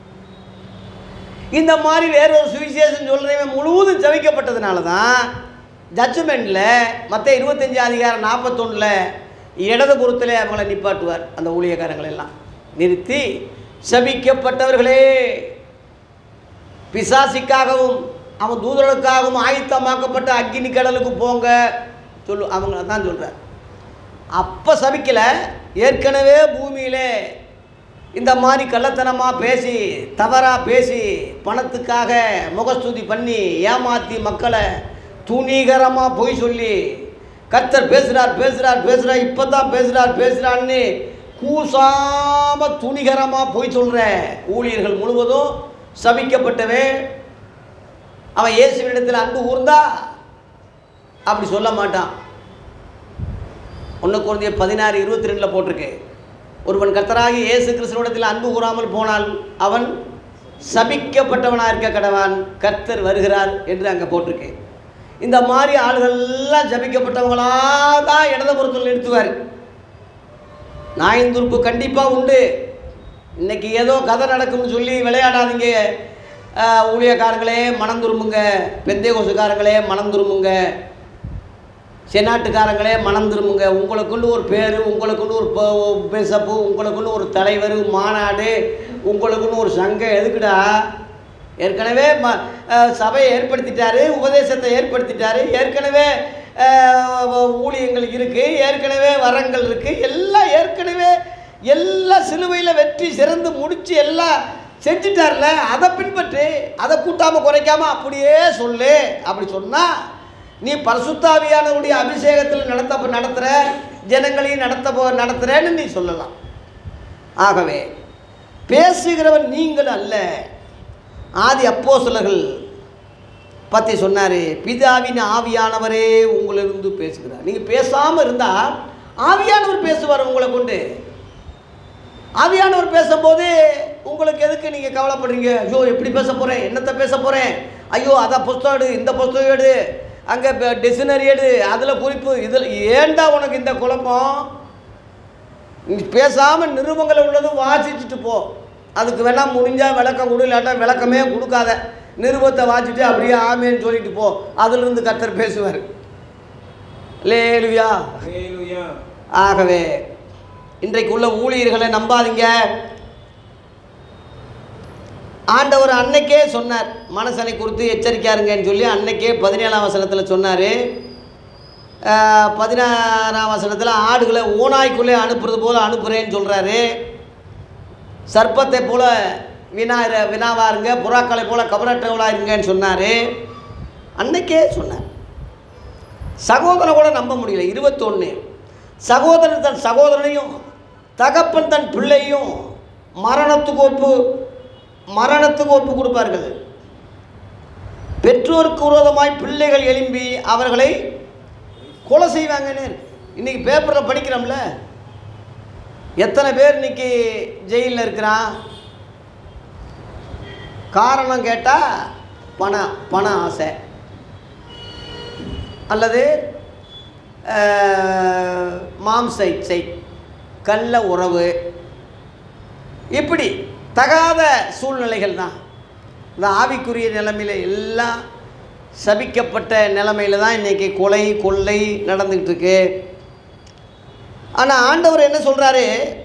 இந்த மாதிரி வேற ஒரு சுவிசேஷம் சொல்கிறவன் முழுவதும் ஜபிக்கப்பட்டதுனால தான் ஜட்ஜ்மெண்ட்டில் மற்ற இருபத்தஞ்சி அதிகாரம் நாற்பத்தொன்னில் இடதுபுறத்திலே அவங்கள நிப்பாட்டுவார் அந்த ஊழியக்காரங்களை எல்லாம் நிறுத்தி சபிக்கப்பட்டவர்களே பிசாசிக்காகவும் அவன் தூதர்களுக்காகவும் ஆயத்தமாக்கப்பட்ட அக்கினி கடலுக்கு போங்க சொல்லு அவங்கள தான் சொல்கிறார் அப்போ சபிக்கலை ஏற்கனவே பூமியிலே இந்த மாதிரி கள்ளத்தனமாக பேசி தவறாக பேசி பணத்துக்காக முகஸ்துதி பண்ணி ஏமாற்றி மக்களை துணிகரமாக பொய் சொல்லி கர்த்தர் பேசுகிறார் பேசுகிறார் பேசுகிறார் இப்போ தான் பேசுகிறார் பேசுகிறான்னு கூசாமல் துணிகரமாக பொய் சொல்கிற ஊழியர்கள் முழுவதும் சபிக்கப்பட்டவன் அவன் இயேசுவினிடத்தில் அன்பு கூர்ந்தா அப்படி சொல்ல மாட்டான் ஒன்று குழந்தைய பதினாறு இருபத்தி ரெண்டில் போட்டிருக்கு ஒருவன் கர்த்தராகி இயேசு கிறிஸ்துவனிடத்தில் அன்பு கூறாமல் போனால் அவன் சபிக்கப்பட்டவனாக இருக்க கடவான் கர்த்தர் வருகிறார் என்று அங்கே போட்டிருக்கு இந்த மாதிரி ஆளுகள்லாம் ஜபிக்கப்பட்டவங்களாக தான் இடதுபுறத்தில் நிறுத்துவார் நாயந்துருப்பு கண்டிப்பாக உண்டு இன்னைக்கு ஏதோ கதை நடக்கும்னு சொல்லி விளையாடாதீங்க ஆஹ், ஊழியக்காரங்களே மனம் திரும்புங்க பெந்தே கொசுக்காரங்களே மனம் திரும்புங்க சென்னாட்டுக்காரங்களே மனம் திரும்புங்க உங்களுக்குன்னு ஒரு பேர் உங்களுக்குன்னு ஒரு ப- பிசப்பு உங்களுக்குன்னு ஒரு தலைவர் மாநாடு உங்களுக்குன்னு ஒரு சங்கம் எதுக்குடா ஏற்கனவே ம அஹ் சபையை ஏற்படுத்திட்டாரு உபதேசத்தை ஏற்படுத்திட்டாரு ஏற்கனவே அஹ், ஊழியங்கள் இருக்குது ஏற்கனவே வரங்கள் இருக்குது எல்லாம் ஏற்கனவே எல்லாம் சிலுவையில் வெற்றி சிறந்து முடித்து எல்லாம் செஞ்சிட்டார்ல அதை பின்பற்றி அதை கூட்டாமல் குறைக்காம அப்படியே சொல்லு அப்படி சொன்னால் நீ பரிசுத்தாவியானவருடைய அபிஷேகத்தில் நடத்த நடத்துகிற ஜனங்களையும் நடத்த போ நடத்துகிறேன்னு நீ சொல்லலாம் ஆகவே பேசுகிறவன் நீங்கள் அல்ல ஆதி அப்போஸ்தலர்கள் பற்றி சொன்னார் பிதாவின் ஆவியானவரே உங்களிருந்து பேசுகிறார் நீங்கள் பேசாமல் இருந்தால் ஆவியானவர் பேசுவார் உங்களை கொண்டு ஆவியானவர் பேசும்போது உங்களுக்கு எதுக்கு நீங்கள் கவலைப்படுறீங்க ஐயோ எப்படி பேச போகிறேன் என்னத்தை பேச போகிறேன் ஐயோ அதை புஸ்தகம் எடு இந்த புஸ்தகம் எடு அங்கே டிக்ஷனரி எடு அதில் குறிப்பு இதில் ஏன்டா உனக்கு இந்த குழப்பம் நீ பேசாமல் நிருபங்களை உள்ளதும் வாசிச்சுட்டு போ அதுக்கு வேணா முடிஞ்சால் விளக்கம் கொடு இல்லாட்டா விளக்கமே கொடுக்காத நிருபத்தை வாசிட்டு அப்படியே ஆமேன்னு சொல்லிட்டு போ அதிலிருந்து கர்த்தர் பேசுவார் லேலுயா ஹalleluya ஆகவே இன்றைக்கு உள்ள ஊழியர்களை நம்பாதீங்க ஆண்டவர் அன்னைக்கே சொன்னார் மனசனை குறித்து எச்சரிக்கையாருங்கன்னு சொல்லி அன்னைக்கே பதினேழாம் வசனத்தில் சொன்னார் பதினாறாம் வசனத்தில் ஆடுகளை ஓனாய்க்குள்ளே அனுப்புறது போல் அனுப்புகிறேன்னு சொல்கிறாரு சர்ப்பத்தை போல வினா வினாவா இருங்க புறாக்களை போல கபரற்றவளாக இருங்கன்னு சொன்னார் அன்னைக்கே சொன்னார் சகோதரனை கூட நம்ப முடியல இருபத்தொன்று சகோதரன் தன் சகோதரனையும் தகப்பன் தன் பிள்ளையும் மரணத்துக்கு ஒப்பு மரணத்துக்கு ஒப்பு கொடுப்பார்கள் பெற்றோருக்கு விரோதமாய் பிள்ளைகள் எழும்பி அவர்களை கொலை செய்வாங்கன்னு இருக்கு. இன்னைக்கு பேப்பரில் படிக்கிறோம்ல எத்தனை பேர் இன்னைக்கு ஜெயிலில் இருக்கிறான் காரணம் கேட்டால் பணம் பண ஆசை அல்லது அஹ், மாம்ச இச்சை கள்ள உறவு இப்படி தகாத சூழ்நிலைகள் தான் இந்த ஆவிக்குரிய நிலைமையில் எல்லாம் சபிக்கப்பட்ட நிலைமையில் தான் இன்றைக்கி கொலை கொள்ளை நடந்துக்கிட்டு இருக்கு ஆனால் ஆண்டவர் என்ன சொல்கிறாரு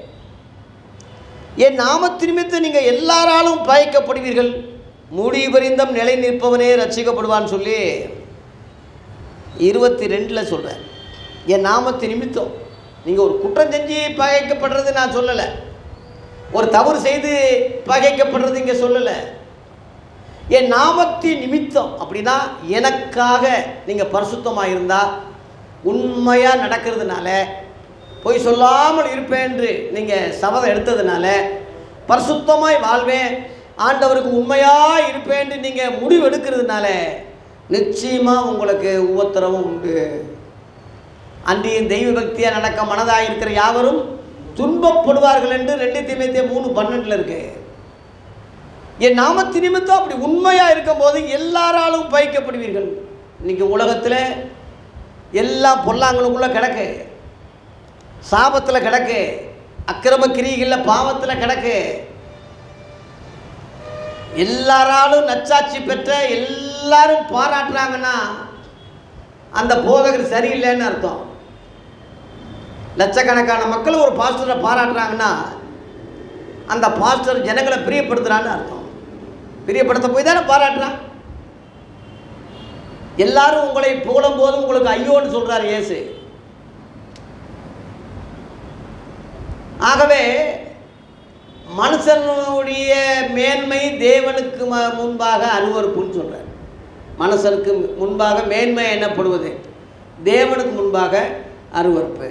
என் நாமத்து நிமித்தம் நீங்கள் எல்லாராலும் பயக்கப்படுவீர்கள் முடிவறிந்தம் நிலை நிற்பவனே ரட்சிக்கப்படுவான்னு சொல்லி இருபத்தி ரெண்டில் சொல்கிறேன் என் நாமத்து நிமித்தம் நீங்கள் ஒரு குற்றம் செஞ்சு பகைக்கப்படுறது நான் சொல்லலை ஒரு தவறு செய்து பகைக்கப்படுறது இங்கே சொல்லலை என் நாமத்தின் நிமித்தம் அப்படின்னா எனக்காக நீங்கள் பரிசுத்தமாக இருந்தால் உண்மையாக நடக்கிறதுனால பொய் சொல்லாமல் இருப்பேன் என்று நீங்கள் சபதம் எடுத்ததுனால பரிசுத்தமாய் வாழ்வேன் ஆண்டவருக்கு உண்மையாக இருப்பேன்னு நீங்கள் முடிவு எடுக்கிறதுனால நிச்சயமாக உங்களுக்கு உபத்திரவம் உண்டு அன்றியும் தெய்வ பக்தியாக நடக்க மனதாக இருக்கிற யாவரும் துன்பப்படுவார்கள் என்று ரெண்டு தீமைத்தே மூணு பன்னெண்டில் இருக்கு என் நாமத்து நிமித்தம் அப்படி உண்மையாக இருக்கும்போது எல்லாராலும் பயக்கப்படுவீர்கள் இன்னைக்கு உலகத்தில் எல்லா பொல்லாங்களுக்குள்ளே கிடக்கு சாபத்தில் கிடக்கு அக்கிரம கிரிகளில் பாவத்தில் கிடக்கு எல்லாராலும் நச்சாட்சி பெற்ற எல்லாரும் பாராட்டுறாங்கன்னா அந்த போதகர் சரியில்லைன்னு அர்த்தம் லட்சக்கணக்கான மக்கள் ஒரு பாஸ்டரை பாராட்டுறாங்கன்னா அந்த பாஸ்டர் ஜனங்களை பிரியப்படுத்துறான்னு அர்த்தம் பிரியப்படுத்த போய் தானே பாராட்டுறான் எல்லாரும் உங்களை புகழும் போது உங்களுக்கு ஐயோன்னு சொல்றார் இயேசு ஆகவே மனுஷனுடைய மேன்மை தேவனுக்கு ம- முன்பாக அருவருப்புன்னு சொல்றார் மனுஷனுக்கு முன்பாக மேன்மை எனப்படுவது தேவனுக்கு முன்பாக அருவருப்பு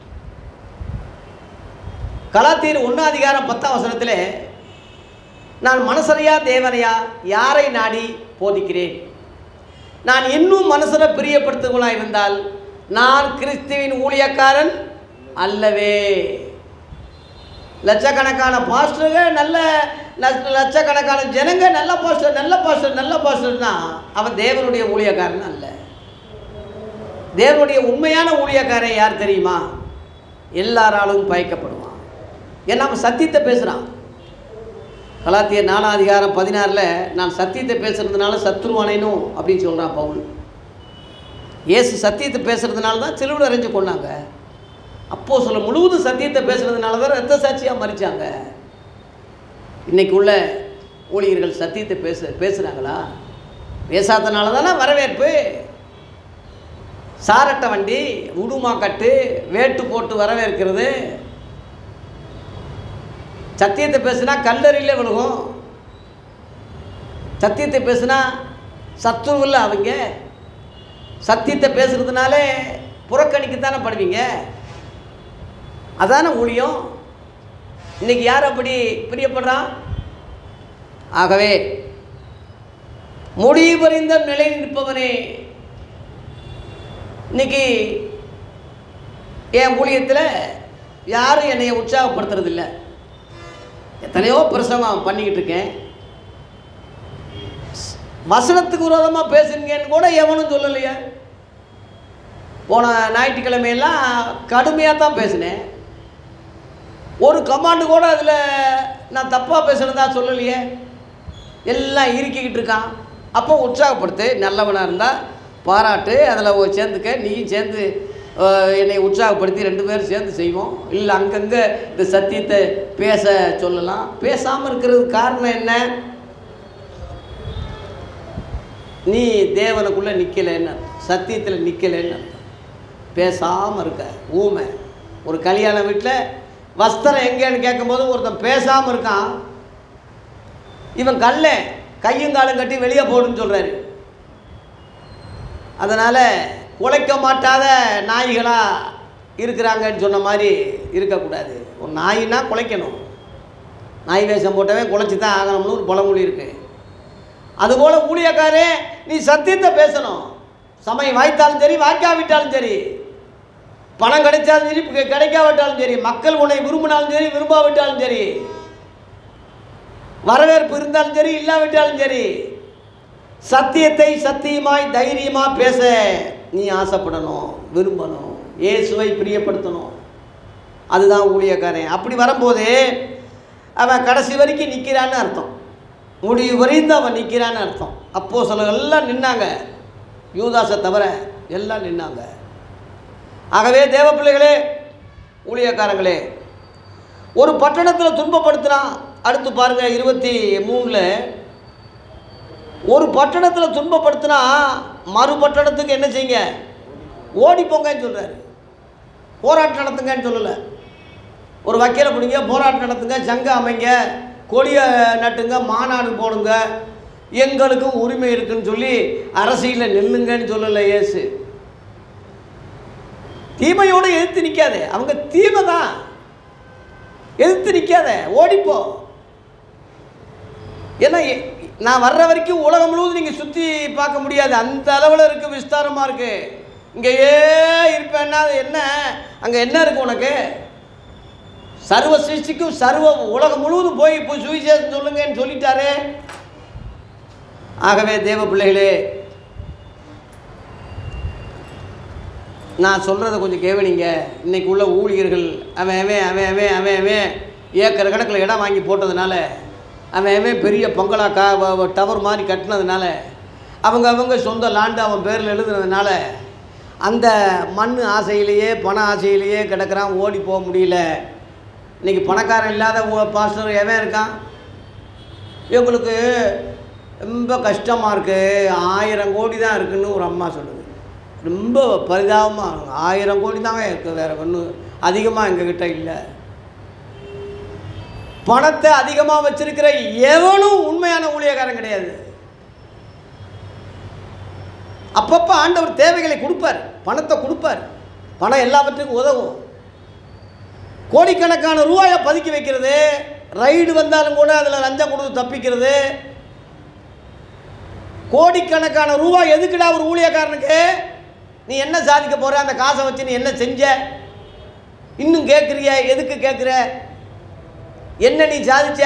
கலாத்தீர் ஒன்றாம் அதிகாரம் பத்தாம் வசனத்தில் நான் மனுஷரையா தேவனையா யாரை நாடி போதிக்கிறேன் நான் இன்னும் மனுஷரை பிரியப்படுத்துவனா இருந்தால் நான் கிறிஸ்துவின் ஊழியக்காரன் அல்லவே லட்சக்கணக்கான பாஸ்டர்கள் நல்ல லட்ச- லட்சக்கணக்கான ஜனங்க நல்ல பாஸ்டர் நல்ல பாஸ்டர் நல்ல பாஸ்டர்னா அவன் தேவனுடைய ஊழியக்காரன் அல்ல தேவனுடைய உண்மையான ஊழியக்காரன் யார் தெரியுமா எல்லாராலும் பயக்கப்படுவான் ஏன்னா அவன் சத்தியத்தை பேசுகிறான் கலாத்தியர் நாலாம் அதிகாரம் பதினாறில் நான் சத்தியத்தை பேசுறதுனால சத்ருவானேனும் அப்படின்னு சொல்கிறான் பவுல் இயேசு சத்தியத்தை பேசுறதுனால தான் சிலுவில் அரைஞ்சு கொண்டாங்க அப்போ சொல்ல முழுவதும் சத்தியத்தை பேசுறதுனால தான் ரத்த சாட்சியாக மறிச்சாங்க இன்னைக்கு உள்ள ஊழியர்கள் சத்தியத்தை பேச பேசுகிறாங்களா பேசாதனால தானே வரவேற்பு சாரட்டை வண்டி உடுமா கட்டு வேட்டு போட்டு வரவேற்கிறது சத்தியத்தை பேசுனா கல்லறியில் விழுகும் சத்தியத்தை பேசுனா சத்துருவில் அவங்க சத்தியத்தை பேசுறதுனாலே புறக்கணிக்கத்தானே படுவீங்க அதான ஊழியம் இன்னைக்கு யார் அப்படி பிரியப்படுறான் ஆகவே முடிவறிந்த நிலை நிற்பவனே இன்னைக்கு என் ஊழியத்தில் யாரும் என்னை உற்சாகப்படுத்துறதில்ல எத்தனையோ பிரசங்கம் பண்ணிக்கிட்டு இருக்கேன் வசனத்துக்கு விரோதமாக பேசுங்கன்னு கூட எவனும் சொல்லலையே போன ஞாயிற்றுக்கிழமையெல்லாம் கடுமையாக தான் பேசினேன் ஒரு கமாண்டு கூட அதில் நான் தப்பாக பேசுனதா சொல்லலையே எல்லாம் இறுக்கிக்கிட்டு இருக்கான் அப்போ உற்சாகப்படுத்து நல்லவனாக இருந்தால் பாராட்டு அதில் சேர்ந்துக்க நீயும் சேர்ந்து அஹ், என்னை உற்சாகப்படுத்தி ரெண்டு பேரும் சேர்ந்து செய்வோம் இல்லை அங்கங்கே இந்த சத்தியத்தை பேச சொல்லலாம் பேசாமல் இருக்கிறதுக்கு காரணம் என்ன நீ தேவனுக்குள்ளே நிற்கலைன்னு சத்தியத்தில் நிற்கலைன்னு அர்த்தம் பேசாமல் இருக்க ஊமை ஒரு கல்யாண வீட்டில் வஸ்திரம் எங்கேன்னு கேட்கும்போது ஒருத்தன் பேசாமல் இருக்கான் இவன் கல்ல கையும் காலும் கட்டி வெளியே போடுன்னு சொல்கிறாரு அதனால் குலைக்க மாட்டாத நாய்களாக இருக்கிறாங்கன்னு சொன்ன மாதிரி இருக்கக்கூடாது ஒரு நாயினா குலைக்கணும் நாய் வேஷம் போட்டவன் குலைச்சி தான் ஆகணும்னு ஒரு பழமொழி இருக்குது அதுபோல் ஊழியக்காரே நீ சத்தியத்தை பேசணும் சமயம் வாய்த்தாலும் சரி வாய்க்காவிட்டாலும் சரி பணம் கிடைச்சாலும் சரி கிடை- கிடைக்காவிட்டாலும் சரி மக்கள் உன்னை விரும்பினாலும் சரி விரும்பாவிட்டாலும் சரி வரவேற்பு இருந்தாலும் சரி இல்லாவிட்டாலும் சரி சத்தியத்தை சத்தியமாய் தைரியமாக பேச நீ ஆசைப்படணும் விரும்பணும் இயேசுவை பிரியப்படுத்தணும் அதுதான் ஊழியக்காரன் அப்படி வரும்போது அவன் கடைசி வரைக்கும் நிற்கிறான்னு அர்த்தம் முடிவு வரைந்து அவன் நிற்கிறான்னு அர்த்தம் அப்போ சில எல்லாம் நின்னாங்க யூதாசை தவிர எல்லாம் நின்னாங்க ஆகவே தேவ பிள்ளைகளே ஊழியக்காரங்களே ஒரு பட்டணத்தில் துன்பப்படுத்தினான் அடுத்து பாருங்க இருபத்தி மூணில் ஒரு பட்டணத்தில் துன்பப்படுத்தினா மறு பட்டணத்துக்கு என்ன செய்யுங்க ஓடி போங்கன்னு சொல்கிறாரு போராட்டம் நடத்துங்கன்னு சொல்லலை ஒரு வக்கீலை பிடிங்க போராட்டம் நடத்துங்க சங்க அமைங்க கொடிய நட்டுங்க மாநாடு போடுங்க எங்களுக்கும் உரிமை இருக்குன்னு சொல்லி அரசியலில் நில்லுங்கன்னு சொல்லலை இயேசு தீமையோடு எதிர்த்து நிற்காதே அவங்க தீமை தான் எதிர்த்து நிற்காத ஓடிப்போ ஏன்னா எ- நான் வர்ற வரைக்கும் உலகம் முழுவதும் நீங்கள் சுற்றி பார்க்க முடியாது அந்த அளவில் இருக்குது விஸ்தாரமாக இருக்குது இங்கேயே இருப்பேன்னா அது என்ன அங்கே என்ன இருக்கு உனக்கு சர்வ சிருஷ்டிக்கும் சர்வ உலகம் முழுவதும் போய் இப்போ சுவிசேஷம் சொல்லுங்கன்னு சொல்லிட்டாரே ஆகவே தேவ பிள்ளைகளே நான் சொல்கிறத கொஞ்சம் கேவனிங்க இன்னைக்கு உள்ள ஊழியர்கள் அவன் அவன் அவன் அவன் அவன் அவன் ஏக்கர் கணக்கில் இடம் வாங்கி போட்டதுனால அவன் அவன் பெரிய பங்களா கா டவர் மாதிரி கட்டினதுனால அவங்க அவங்க சொந்த லாண்டு அவன் பேரில் எழுதுனதுனால அந்த மண் ஆசையிலேயே பண ஆசையிலேயே கிடக்கிறான் ஓடி போக முடியல இன்னைக்கு பணக்காரன் இல்லாத ஊ- பாஸ்டர் எவன் இருக்கான் இவங்களுக்கு ரொம்ப கஷ்டமாக இருக்குது ஆயிரம் கோடி தான் இருக்குன்னு ஒரு அம்மா சொல்லுது ரொம்ப பரிதாபமாக இருக்கும் ஆயிரம் கோடி தாங்க இருக்குது வேறு ஒன்றும் அதிகமாக எங்ககிட்ட இல்லை பணத்தை அதிகமாக வச்சிருக்கிற எவனும் உண்மையான ஊழியக்காரன் கிடையாது அப்பப்போ ஆண்டவர் தேவைகளை கொடுப்பார் பணத்தை கொடுப்பார் பணம் எல்லாவற்றுக்கும் உதவும் கோடிக்கணக்கான ரூபாயை பதுக்கி வைக்கிறது ரைடு வந்தாலும் கூட அதில் லஞ்சம் கொடுத்து தப்பிக்கிறது கோடிக்கணக்கான ரூபாய் எதுக்குடா ஒரு ஊழியக்காரனுக்கு நீ என்ன சாதிக்க போற அந்த காசை வச்சு நீ என்ன செஞ்ச இன்னும் கேட்குறிய எதுக்கு கேட்குற என்ன நீ சாதிச்ச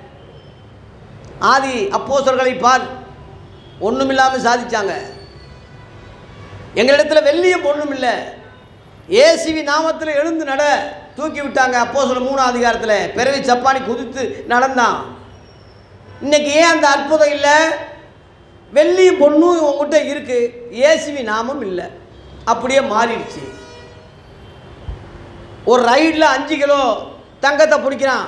ஆதி அப்போஸ்தலர்களை பார் ஒன்றுமில்லாமல் சாதிச்சாங்க எங்களிடத்துல வெள்ளியும் பொண்ணும் இல்லை ஏசிவி நாமத்தில் எழுந்து நட தூக்கி விட்டாங்க அப்போ சொல்ல மூணாம் அதிகாரத்தில் பிறவி சப்பானி குதித்து நடந்தான் இன்னைக்கு ஏன் அந்த அற்புதம் இல்லை வெள்ளியும் பொண்ணும் உங்ககிட்ட இருக்கு ஏசிவி நாமம் இல்லை அப்படியே மாறிடுச்சு ஒரு ரைடில் அஞ்சு கிலோ தங்கத்தை பிடிக்கிறான்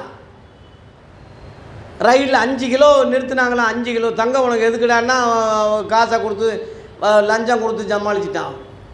ரைடில் அஞ்சு கிலோ நிறுத்தினாங்களாம் அஞ்சு கிலோ தங்கம் உனக்கு எதுக்குடான்னா அவன் காசை கொடுத்து அஹ், லஞ்சம் கொடுத்து சமாளிச்சிட்டான்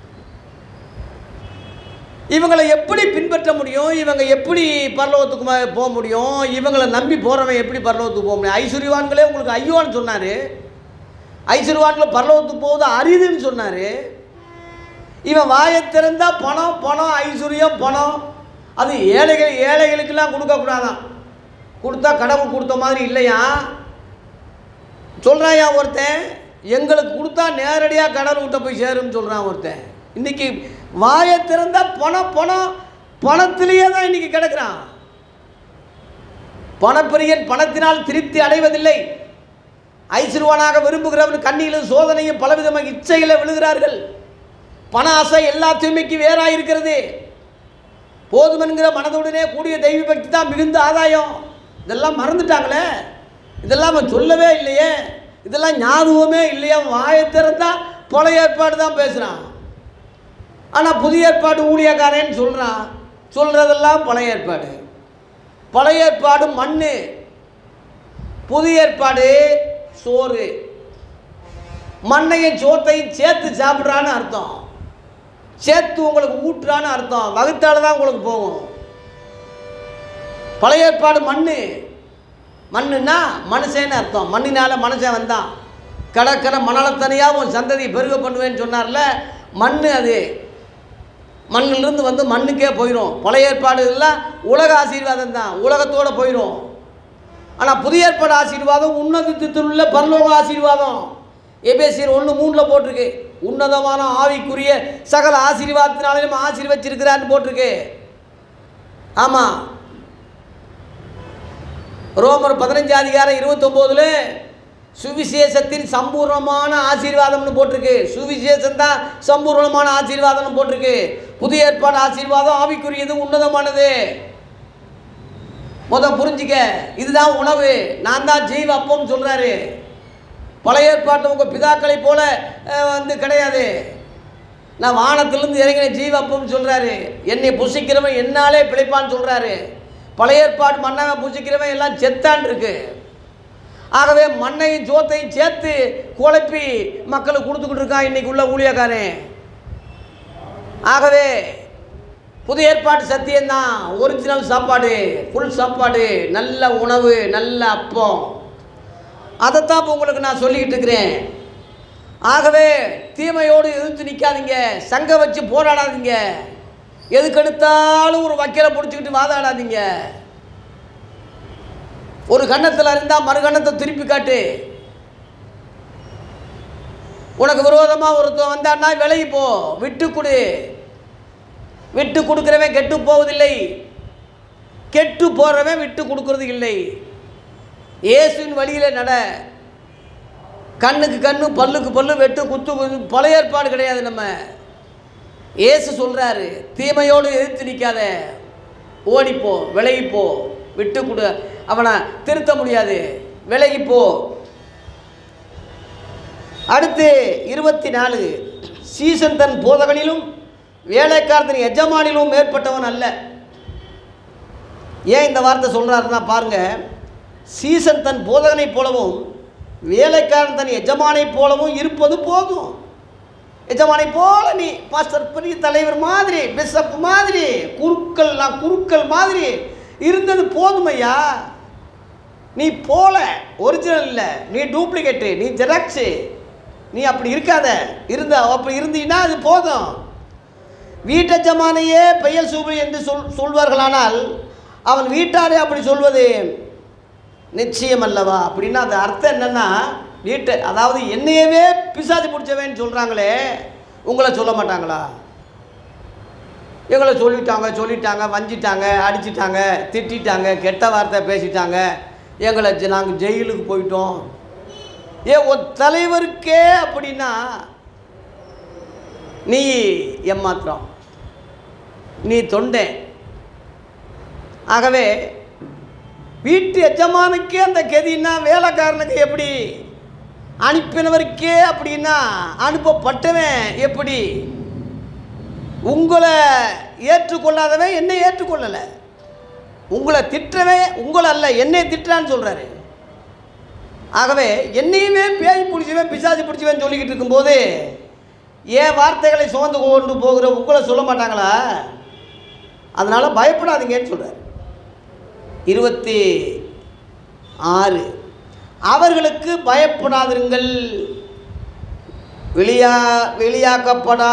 இவங்களை எப்படி பின்பற்ற முடியும் இவங்க எப்படி பரலோகத்துக்கு ம- போக முடியும் இவங்களை நம்பி போகிறவன் எப்படி பரலோகத்துக்கு போக முடியும் ஐஸ்வர்யவான்களே உங்களுக்கு ஐயோன்னு சொன்னார் ஐஸ்வர்யவான்களை பரலோகத்துக்கு போவது அரிதுன்னு சொன்னார் இவன் வாயை திறந்தா பணம் பணம் ஐஸ்வர்யம் பணம் அது ஏழைகள் ஏழைகளுக்கெல்லாம் கொடுக்கக்கூடாதான் கொடுத்தா கடவுள் கொடுத்த மாதிரி இல்லையா சொல்கிறாயா ஒருத்தன் எங்களுக்கு கொடுத்தா நேரடியாக கடவுள் விட்ட போய் சேரும்னு சொல்கிறான் ஒருத்தன் இன்னைக்கு வாயை திறந்தா பணம் பணம் பணத்திலேயே தான் இன்னைக்கு கிடக்குறான் பணப்பிரியன் பணத்தினால் திருப்தி அடைவதில்லை ஐஸ்வர்வானாக விரும்புகிறவன் கண்ணியிலும் சோதனையும் பலவிதமாக இச்சையில் விழுகிறார்கள் பண ஆசை எல்லா தூய்மைக்கு வேறாக இருக்கிறது போதுமென்கிற மனதுடனே கூடிய தெய்வ பக்தி தான் மிகுந்த ஆதாயம் இதெல்லாம் மறந்துட்டாங்களே இதெல்லாம் அவன் சொல்லவே இல்லையே இதெல்லாம் ஞாபகமே இல்லையே அவன் வாயை திறந்தா பழைய ஏற்பாடு தான் பேசுகிறான் ஆனால் புதிய ஏற்பாடு ஊழியக்காரன்னு சொல்கிறான் சொல்கிறதெல்லாம் பழைய ஏற்பாடு பழைய ஏற்பாடு மண் புதிய ஏற்பாடு சோறு மண்ணையும் சோத்தையும் சேர்த்து சாப்பிட்றான்னு அர்த்தம் சேர்த்து உங்களுக்கு ஊட்டுறான்னு அர்த்தம் வகுத்தால தான் உங்களுக்கு போகும் பழைய ஏற்பாடு மண் மண்ணுன்னா மனுஷன்னு அர்த்தம் மண்ணினால மனுஷன் வந்தான் கடற்கரை மணலத்தனையாக உன் சந்ததி பெருக பண்ணுவேன்னு சொன்னார்ல மண் அது மண்ணிலிருந்து வந்து மண்ணுக்கே போயிடும் பழைய ஏற்பாடு எல்லாம் உலக ஆசீர்வாதம் தான் உலகத்தோட போயிடும் ஆனால் புதிய ஏற்பாடு ஆசீர்வாதம் உன்னதத்தில் உள்ள பரலோக ஆசீர்வாதம் எபேசியர் ஒன்று மூணில் போட்டிருக்கு உன்னதமான ஆவிக்குரிய சகல ஆசீர்வாதத்தினாலும் ஆசீர்வச்சிருக்கிறான்னு போட்டிருக்கு ஆமாம் ரோமர் பதினஞ்சு அதிகாரம் இருபத்தொம்போதுல சுவிசேஷத்தின் சம்பூர்ணமான ஆசீர்வாதம்னு போட்டிருக்கு சுவிசேஷம் தான் சம்பூர்ணமான ஆசீர்வாதம்னு போட்டிருக்கு புதிய ஏற்பாடு ஆசீர்வாதம் ஆவிக்குரியது உன்னதமானது முத புரிஞ்சுக்க இதுதான் உணவு நான் தான் ஜீவ அப்பம் சொல்கிறாரு பழைய ஏற்பாட்டில் உங்கள் பிதாக்களை போல அஹ், வந்து கிடையாது நான் வானத்திலிருந்து இறங்கின ஜீவ அப்பம் சொல்கிறாரு என்னை புசிக்கிறவன் என்னாலே பிழைப்பான்னு சொல்கிறாரு பழைய ஏற்பாடு மண்ணாக புசிக்கிறவன் எல்லாம் செத்தான் இருக்கு ஆகவே மண்ணையும் சோத்தையும் சேர்த்து குழப்பி மக்களுக்கு கொடுத்துக்கிட்டு இருக்கான் இன்னைக்கு உள்ள ஊழியக்காரன் ஆகவே புதிய ஏற்பாட்டு சத்தியம்தான் ஒரிஜினல் சாப்பாடு ஃபுல் சாப்பாடு நல்ல உணவு நல்ல அப்பம் அதைத்தான் இப்போ உங்களுக்கு நான் சொல்லிக்கிட்டு இருக்கிறேன் ஆகவே தீமையோடு எதிர்த்து நிற்காதீங்க சங்க வச்சு போராடாதீங்க எதுக்கெடுத்தாலும் ஒரு வக்கீலை பிடிச்சிக்கிட்டு வாதாடாதீங்க ஒரு கன்னத்தில் அறிந்தால் மறு கன்னத்தை திருப்பி காட்டு உனக்கு விரோதமாக ஒருத்தன் வந்தான்னா விலகி போ விட்டு கொடு விட்டு கொடுக்குறவன் கெட்டு போவதில்லை கெட்டு போகிறவன் விட்டு கொடுக்கறது இல்லை இயேசுவின் வழியில் நட கண்ணுக்கு கண்ணு பல்லுக்கு பல்லு வெட்டு குத்து குத்து பழைய ஏற்பாடு கிடையாது நம்ம இயேசு சொல்கிறாரு தீமையோடு எதிர்த்து நிற்காத ஓடிப்போ விலகிப்போ விட்டு கொடு அவனை திருத்த முடியாது விலகிப்போ அடுத்து இருபத்தி நாலு சீசன் தன் போதகனிலும் வேலைக்காரத்தின் எஜமானிலும் மேற்பட்டவன் அல்ல ஏன் இந்த வார்த்தை சொல்கிறாருன்னா பாருங்க சீசன் தன் போதகனைப் போலவும் வேலைக்காரன் தன் எஜமானைப் போலவும் இருப்பது போதும் எஜமானை போல நீ பாஸ்டர் பெரிய தலைவர் மாதிரி பிஷப் மாதிரி குருக்கள் நான் குருக்கள் மாதிரி இருந்தது போதுமையா நீ போல ஒரிஜினல் இல்லை நீ டூப்ளிகேட்டு நீ ஜெராக்ஸு நீ அப்படி இருக்காத இருந்த அப்படி இருந்தீன்னா அது போதும் வீட்டஜமானையே பெயர் சூபை என்று சொல் சொல்வார்களானால் அவன் வீட்டாரே அப்படி சொல்வது நிச்சயம் அல்லவா அப்படின்னா அது அர்த்தம் என்னன்னா வீட்டை அதாவது என்னையவே பிசாசு பிடிச்சவேன்னு சொல்கிறாங்களே உங்களை சொல்ல மாட்டாங்களா எங்களை சொல்லிட்டாங்க சொல்லிட்டாங்க வஞ்சிட்டாங்க அடிச்சிட்டாங்க திட்டிட்டாங்க கெட்ட வார்த்தை பேசிட்டாங்க எங்களை நாங்கள் ஜெயிலுக்கு போயிட்டோம் ஏ ஒரு தலைவருக்கே அப்படின்னா நீ ஏமாத்திரம் நீ தொண்டை ஆகவே வீட்டு எஜமானுக்கே அந்த கதின்னா வேலைக்காரனுக்கு எப்படி அனுப்பினவருக்கே அப்படின்னா அனுப்பப்பட்டவன் எப்படி உங்களை ஏற்றுக்கொள்ளாதவன் என்னை ஏற்றுக்கொள்ளலை உங்களை திட்டுறவன் உங்களை அல்ல என்னை திட்டுறான்னு சொல்கிறாரு ஆகவே என்னையுமே பேய் பிடிச்சவன் பிசாசு பிடிச்சவன் சொல்லிக்கிட்டு இருக்கும்போது ஏன் வார்த்தைகளை சுமந்து கொண்டு போகிற உங்களை சொல்ல மாட்டாங்களா அதனால் பயப்படாதீங்கன்னு சொல்கிறார் இருபத்தி ஆறு அவர்களுக்கு பயப்படாதிருங்கள் வெளியா வெளியாக்கப்படா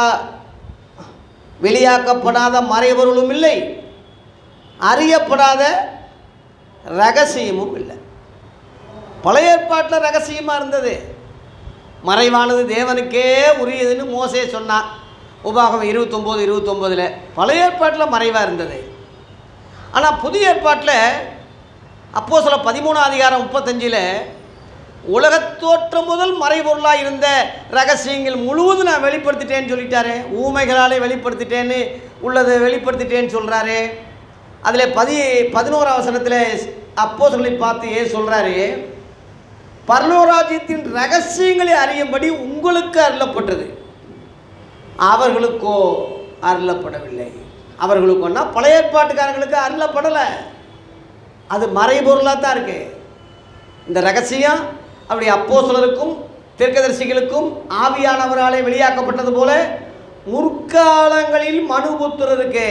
வெளியாக்கப்படாத மறைபொருளும் இல்லை அறியப்படாத ரகசியமும் இல்லை பழைய ஏற்பாட்டில் ரகசியமாக இருந்தது மறைவானது தேவனுக்கே உரியதுன்னு மோசே சொன்னான் உபாகம் இருபத்தொம்போது இருபத்தொம்போதில் பழைய ஏற்பாட்டில் மறைவாக இருந்தது ஆனால் புதிய ஏற்பாட்டில் அப்போ சில பதிமூணாம் அதிகாரம் முப்பத்தஞ்சில் உலகத் தோற்றம் முதல் மறைபொருளாக இருந்த ரகசியங்கள் முழுவதும் நான் வெளிப்படுத்திட்டேன்னு சொல்லிட்டாரே ஊமைகளாலே வெளிப்படுத்திட்டேன்னு உள்ளதை வெளிப்படுத்திட்டேன்னு சொல்கிறாரு அதில் பதி பதினோரா வசனத்தில் அப்போ சொல்லி பார்த்து ஏன் சொல்கிறாரு பரலோராஜ்யத்தின் ரகசியங்களை அறியும்படி உங்களுக்கு அருளப்பட்டது அவர்களுக்கோ அருளப்படவில்லை அவர்களுக்குன்னா பழைய ஏற்பாட்டுக்காரங்களுக்கு அருளப்படலை அது மறைபொருளாக தான் இருக்கு இந்த ரகசியம் அப்படி அப்போஸ்தலருக்கும் தீர்க்கதரிசிகளுக்கும் ஆவியானவராலே வெளியாக்கப்பட்டது போல முற்காலங்களில் மனுபுத்திரருக்கு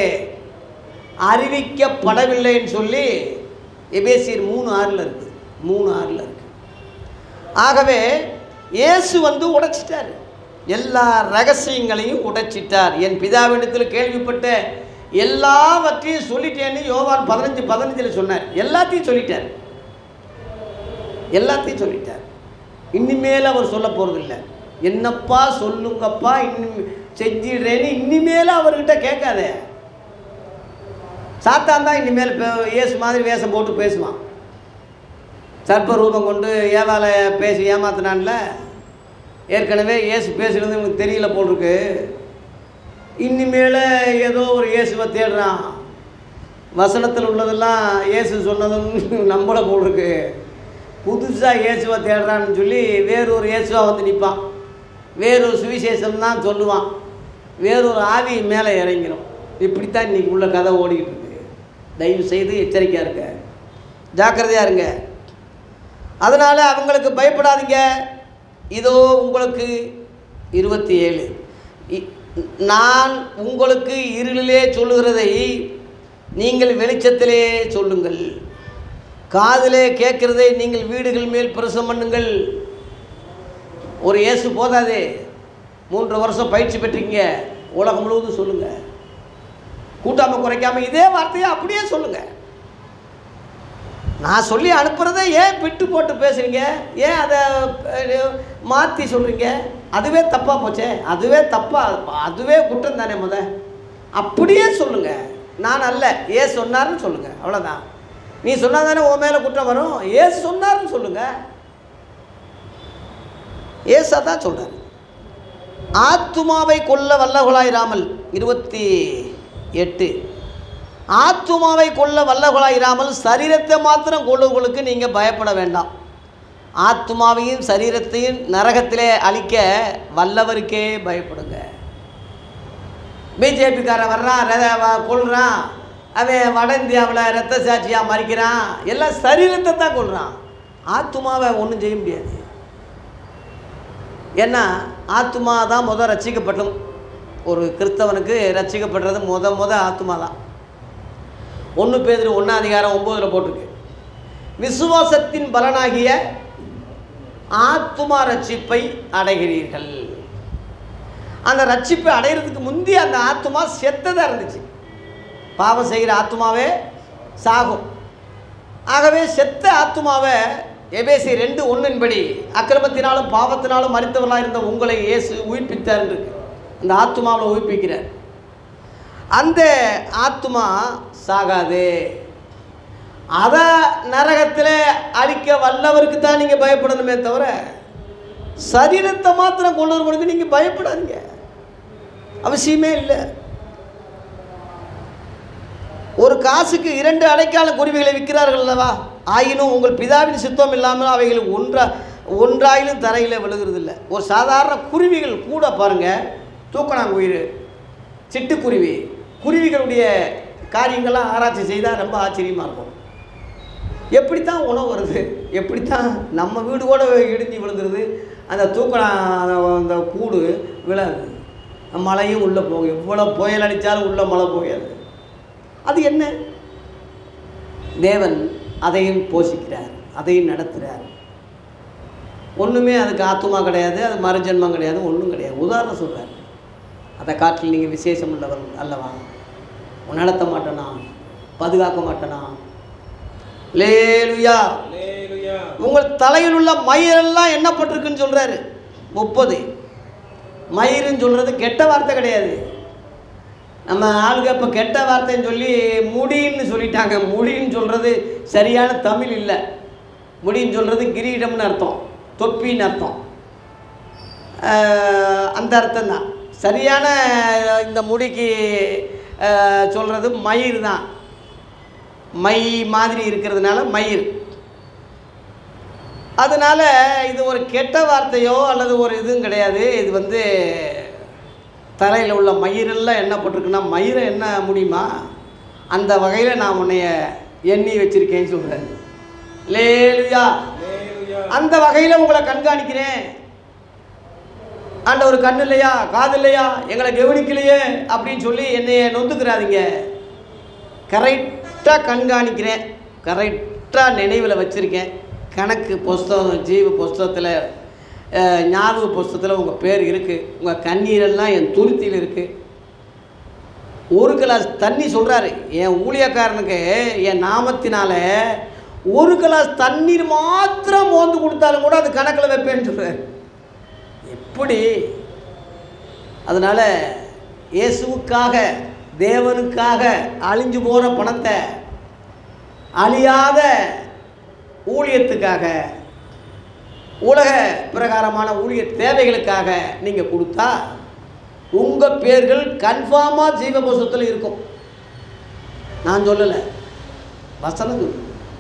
அறிவிக்கப்படவில்லைன்னு சொல்லி எபேசியர் மூணு ஆறில் இருக்குது மூணு ஆறில் இருக்கு ஆகவே இயேசு வந்து உடைச்சிட்டார் எல்லா ரகசியங்களையும் உடைச்சிட்டார் என் பிதாவிடத்தில் கேள்விப்பட்ட எல்லாவற்றையும் சொல்லிட்டேன்னு யோவான் பதினஞ்சு பதினஞ்சில் சொன்னார் எல்லாத்தையும் சொல்லிட்டார் எல்லாத்தையும் சொல்லிட்டார் இனிமேல் அவர் சொல்ல போகிறதில்ல என்னப்பா சொல்லுங்கப்பா இன்னும் செஞ்சிடுறேன்னு இனிமேல் அவர்கிட்ட கேட்காத சாத்தான் தான் இனிமேல் பே- இயேசு மாதிரி வேஷம் போட்டு பேசுவான் சர்ப்ப ரூபம் கொண்டு ஏவால பேசி ஏமாத்தினான்ல ஏற்கனவே இயேசு பேசுகிறது இவனுக்கு தெரியல போல் இருக்கு இனிமேல் ஏதோ ஒரு இயேசுவை தேடுறான் வசனத்தில் உள்ளதெல்லாம் இயேசு சொன்னதுன்னு நம்பல போல் இருக்கு புதுசாக இயேசுவை தேடுறான்னு சொல்லி வேறொரு இயேசுவா வந்து நிற்பான் வேறொரு சுவிசேஷம் தான் சொல்லுவான் வேறொரு ஆவி மேலே இறங்கிடும் இப்படித்தான் இன்னைக்கு உள்ள கதை ஓடிக்கிட்டு இருக்கு தயவு செய்து எச்சரிக்கையாக இருங்க ஜாக்கிரதையாக இருங்க அதனால் அவங்களுக்கு பயப்படாதீங்க இதோ உங்களுக்கு இருபத்தி ஏழு இ- நான் உங்களுக்கு இருளிலே சொல்லுகிறதை நீங்கள் வெளிச்சத்திலே சொல்லுங்கள் காதிலே கேட்கிறதை நீங்கள் வீடுகள் மேல் பிரசம் பண்ணுங்கள் ஒரு இயேசு போதாதே மூன்று வருஷம் பயிற்சி பெற்றீங்க உலகம் முழுவதும் சொல்லுங்கள் கூட்டாமல் குறைக்காம இதே வார்த்தையை அப்படியே சொல்லுங்கள் நான் சொல்லி அனுப்புகிறத ஏன் பிட்டு போட்டு பேசுகிறீங்க ஏன் அதை மாற்றி சொல்கிறீங்க அதுவே தப்பாக போச்சே அதுவே தப்பாக அதுவே குற்றம் தானே முத அப்படியே சொல்லுங்கள் நான் அல்ல ஏ சொன்னார்னு சொல்லுங்கள் அவ்வளோதான் நீ சொன்னால் தானே உன் மேலே குற்றம் வரும் ஏ சொன்னார்னு சொல்லுங்கள் ஏசா தான் சொல்கிறார் ஆத்துமாவை கொல்ல வல்லகுலாயிராமல் இருபத்தி எட்டு ஆத்துமாவை கொல்ல வல்லகுலாயிராமல் சரீரத்தை மாத்திரம் கொள்ளுவர்களுக்கு நீங்கள் பயப்பட வேண்டாம் ஆத்துமாவையும் சரீரத்தையும் நரகத்திலே அழிக்க வல்லவருக்கே பயப்படுங்க பிஜேபிக்காரன் வர்றான் ர- வ- கொல்றான் அவன் வட இந்தியாவில் ரத்த சாட்சியாக மறிக்கிறான் எல்லாம் சரீரத்தை தான் கொள்கிறான் ஆத்துமாவை ஒன்றும் செய்ய முடியாது ஏன்னா ஆத்துமா தான் முத ரட்சிக்கப்பட்டும் ஒரு கிறிஸ்தவனுக்கு ரட்சிக்கப்படுறது முத முத ஆத்துமா தான் ஒன்று பேர் ஒன்றாம் அதிகாரம் ஒம்போதில் போட்டிருக்கு விசுவாசத்தின் பலனாகிய ஆத்துமா ரட்சிப்பை அடைகிறீர்கள் அந்த ரட்சிப்பை அடையிறதுக்கு முந்தி அந்த ஆத்துமா செத்ததாக இருந்துச்சு பாவம் செய்கிற ஆத்துமாவே சாகும் ஆகவே செத்த ஆத்துமாவை எபேசி ரெண்டு ஒன்றின்படி அக்கிரமத்தினாலும் பாவத்தினாலும் மறித்தவர்களாக இருந்த உங்களை இயேசு உயிர்ப்பித்தார் இருக்கு அந்த ஆத்துமாவில் உயிர்ப்பிக்கிறார் அந்த ஆத்துமா சாகாது அதை நரகத்தில் அழிக்க வல்லவருக்கு தான் நீங்கள் பயப்படணுமே தவிர சரீரத்தை மாத்திரம் கொள்ளுறவனுக்கு நீங்கள் பயப்படாதீங்க அவசியமே இல்லை ஒரு காசுக்கு இரண்டு அடைக்கால குருவிகளை விற்கிறார்கள் அல்லவா ஆயினும் உங்கள் பிதாவின் சித்தம் இல்லாமல் அவைகள் ஒன்றா ஒன்றாயிலும் தரையில் விழுகிறதில்ல ஒரு சாதாரண குருவிகள் கூட பாருங்கள் தூக்கணாங்குயிர் சிட்டுக்குருவி குருவிகளுடைய காரியங்கள்லாம் ஆராய்ச்சி செய்தால் ரொம்ப ஆச்சரியமாக இருக்கும் எப்படித்தான் உணவு வருது எப்படித்தான் நம்ம வீடு கூட இடிஞ்சு விழுந்துருது அந்த தூக்கணா அந்த கூடு விழாது மழையும் உள்ளே போகும் எவ்வளோ புயல் அடித்தாலும் உள்ளே மழை போகாது அது என்ன தேவன் அதையும் போஷிக்கிறார் அதையும் நடத்துகிறார் ஒன்றுமே அதுக்கு ஆத்துமா கிடையாது அது மறுஜன்மம் கிடையாது ஒன்றும் கிடையாது உதாரணம் சொல்கிறார் அதை காட்டில் நீங்கள் விசேஷம் உள்ளவர் அல்லவா நடத்த மாட்டேனா பாதுகாக்க மாட்டேனா லேலுயா அல்லேலூயா உங்கள் தலையில் உள்ள மயிரெல்லாம் எண்ணப்பட்டிருக்குன்னு சொல்கிறாரு முப்பது மயிருன்னு சொல்கிறது கெட்ட வார்த்தை கிடையாது நம்ம ஆளுங்க இப்போ கெட்ட வார்த்தைன்னு சொல்லி முடின்னு சொல்லிட்டாங்க முடின்னு சொல்கிறது சரியான தமிழ் இல்லை முடின்னு சொல்கிறது கிரீடம்னு அர்த்தம் தொப்பின்னு அர்த்தம் ஆஹ் அந்த அர்த்தம் தான் சரியான இந்த முடிக்கு சொல்கிறது மயிர் தான் மை மாதிரி இருக்கிறதுனால மயிர் அதனால் இது ஒரு கெட்ட வார்த்தையோ அல்லது ஒரு இதுவும் கிடையாது இது வந்து தலையில் உள்ள மயிரெல்லாம் என்ன போட்டிருக்குன்னா மயிரை என்ன முடியுமா அந்த வகையில் நான் உன்னைய எண்ணி வச்சிருக்கேன்னு சொல்கிறேன் லேலுயா அல்லேலூயா அந்த வகையில் உங்களை கண்காணிக்கிறேன் ஆண்டவர் கண்ணு இல்லையா காது இல்லையா எங்களை கவனிக்கலையே அப்படின்னு சொல்லி என்னைய நொந்துக்கிறாதீங்க கரெக்டாக கண்காணிக்கிறேன் கரெக்டாக நினைவில் வச்சுருக்கேன் கணக்கு புஸ்தகம் ஜீவ புஸ்தகத்தில் அஹ், ஞாபக புஸ்தகத்தில் உங்கள் பேர் இருக்குது உங்கள் கண்ணீரெல்லாம் என் துருத்தியில் இருக்குது ஒரு கிளாஸ் தண்ணி சொல்கிறாரு என் ஊழியக்காரனுக்கு என் நாமத்தினால ஒரு கிளாஸ் தண்ணீர் மாத்திரம் மோந்து கொடுத்தாலும் கூட அது கணக்கில் வைப்பேன்னு சொல்கிறார் எப்படி அதனால் இயேசுவுக்காக தேவனுக்காக அழிஞ்சு போகிற பணத்தை அழியாத ஊழியத்துக்காக உலக பிரகாரமான ஊழிய தேவைகளுக்காக நீங்கள் கொடுத்தா உங்கள் பேர்கள் கன்ஃபார்மாக ஜீவபோஷத்தில் இருக்கும் நான் சொல்லலை வசனம் சொல்லு.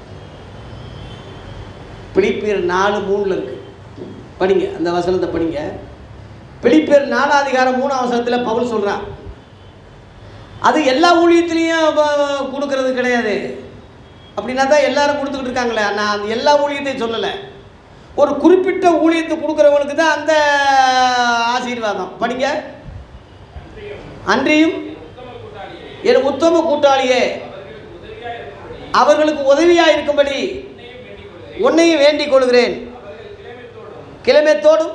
பிலிப்பியர் நாலு மூணில் இருக்கு படிங்க அந்த வசனத்தை படிங்க பிலிப்பியர் நாலாம் அதிகாரம் மூணாம் வசனத்தில் பவுல் சொல்கிறான் அது எல்லா ஊழியத்துலேயும் கொடுக்கறது கிடையாது அப்படின்னா தான் எல்லாரும் கொடுத்துக்கிட்டு இருக்காங்களே நான் அந்த எல்லா ஊழியத்தையும் சொல்லலை ஒரு குறிப்பிட்ட ஊழியத்தை கொடுக்குறவங்களுக்கு தான் அந்த ஆசீர்வாதம் படிங்க அன்றியும் என் உத்தம கூட்டாளியே அவர்களுக்கு உதவியாக இருக்கும்படி உன்னையும் வேண்டிக் கொள்கிறேன் கிளம்பத்தோடும்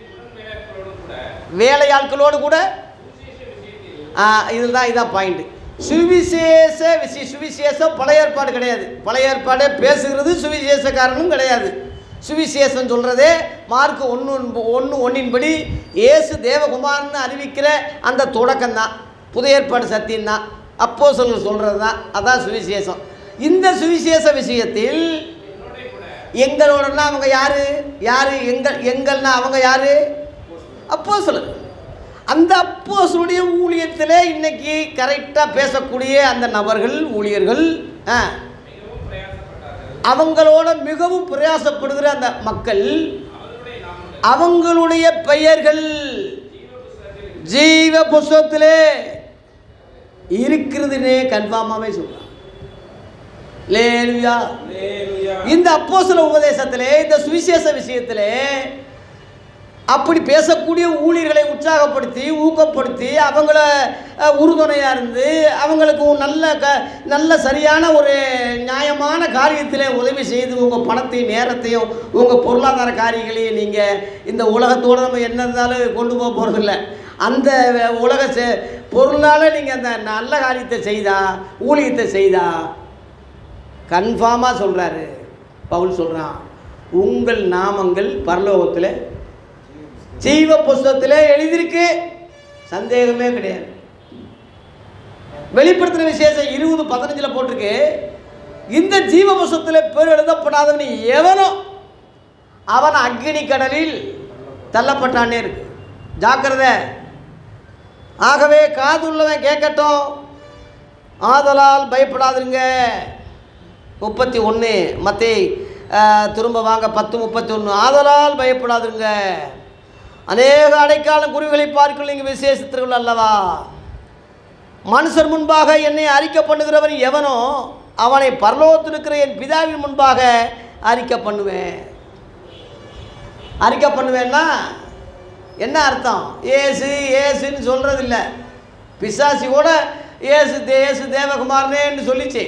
வேலையாட்களோடு கூட இதில் தான் இதான் பாயிண்ட்டு சுவிசேஷ விசி சுவிசேஷம் பழைய ஏற்பாடு கிடையாது பழைய ஏற்பாடே பேசுகிறது சுவிசேஷக்காரனும் கிடையாது சுவிசேஷம் சொல்கிறதே மார்க் ஒன்று ஒன்று ஒன்றின்படி இயேசு தேவகுமாரன்னு அறிவிக்கிற அந்த தொடக்கம்தான் புதிய ஏற்பாடு சத்தியம்தான் அப்போ சொல்ல சொல்கிறது தான் அதான் சுவிசேஷம் இந்த சுவிசேஷ விஷயத்தில் எங்களோடனா அவங்க யாரு யாரு எங்கள் எங்கள்னா அவங்க யாரு அப்போ அந்த அப்போஸ்தலருடைய ஊழியத்தில் இன்னைக்கு கரெக்டாக பேசக்கூடிய அந்த நபர்கள் ஊழியர்கள் ஆ, அவங்களோட மிகவும் பிரயாசப்படுகிற அந்த மக்கள் அவங்களுடைய பெயர்கள் ஜீவ புஸ்தகத்திலே இருக்கிறதுனே கன்ஃபார்மாகவே சொல்கிறான் லேலுயா Hallelujah. இந்த அப்போஸ்தல உபதேசத்திலே இந்த சுவிசேஷ விஷயத்திலே அப்படி பேசக்கூடிய ஊழியர்களை உற்சாகப்படுத்தி ஊக்கப்படுத்தி அவங்கள அஹ், உறுதுணையாக இருந்து அவங்களுக்கு ஒரு நல்ல க நல்ல சரியான ஒரு நியாயமான காரியத்தில் உதவி செய்து உங்கள் பணத்தையும் நேரத்தையும் உங்கள் பொருளாதார காரியங்களையும் நீங்கள் இந்த உலகத்தோடு நம்ம என்ன இருந்தாலும் கொண்டு போக போகிறதில்ல அந்த உலக செ- பொருளால் நீங்கள் அந்த நல்ல காரியத்தை செய்தா ஊழியத்தை செய்தா கன்ஃபார்மாக சொல்கிறாரு பவுல் சொல்கிறான் உங்கள் நாமங்கள் பரலோகத்தில் ஜீவ புஸ்தகத்தில் எழுதியிருக்கு சந்தேகமே கிடையாது வெளிப்படுத்தின விசேஷம் இருபது பதினஞ்சில் போட்டிருக்கு இந்த ஜீவ புஸ்தகத்தில் பேர் எழுதப்படாதவன் எவனோ அவன் அக்னி கடலில் தள்ளப்பட்டானே இருக்கு ஜாக்கிரதை ஆகவே காதுள்ளவன் கேட்கட்டும் ஆதலால் பயப்படாதுங்க முப்பத்தி ஒன்று மத்தே திரும்ப வாங்க பத்து முப்பத்தி ஒன்று ஆதலால் பயப்படாதுங்க அநேக அடைக்கால குருவிகளை பார்க்கல நீங்கள் விசேஷத்திற்குள் அல்லவா மனுஷர் முன்பாக என்னை அறிக்கை பண்ணுகிறவன் எவனோ அவனை பரலோகத்தில் இருக்கிற என் பிதாவின் முன்பாக அறிக்கை பண்ணுவேன் அறிக்கை பண்ணுவேன்னா என்ன அர்த்தம் ஏசு ஏசுன்னு சொல்கிறது இல்லை பிசாசி கூட ஏசு தே ஏசு தேவகுமாரனேன்னு சொல்லிச்சு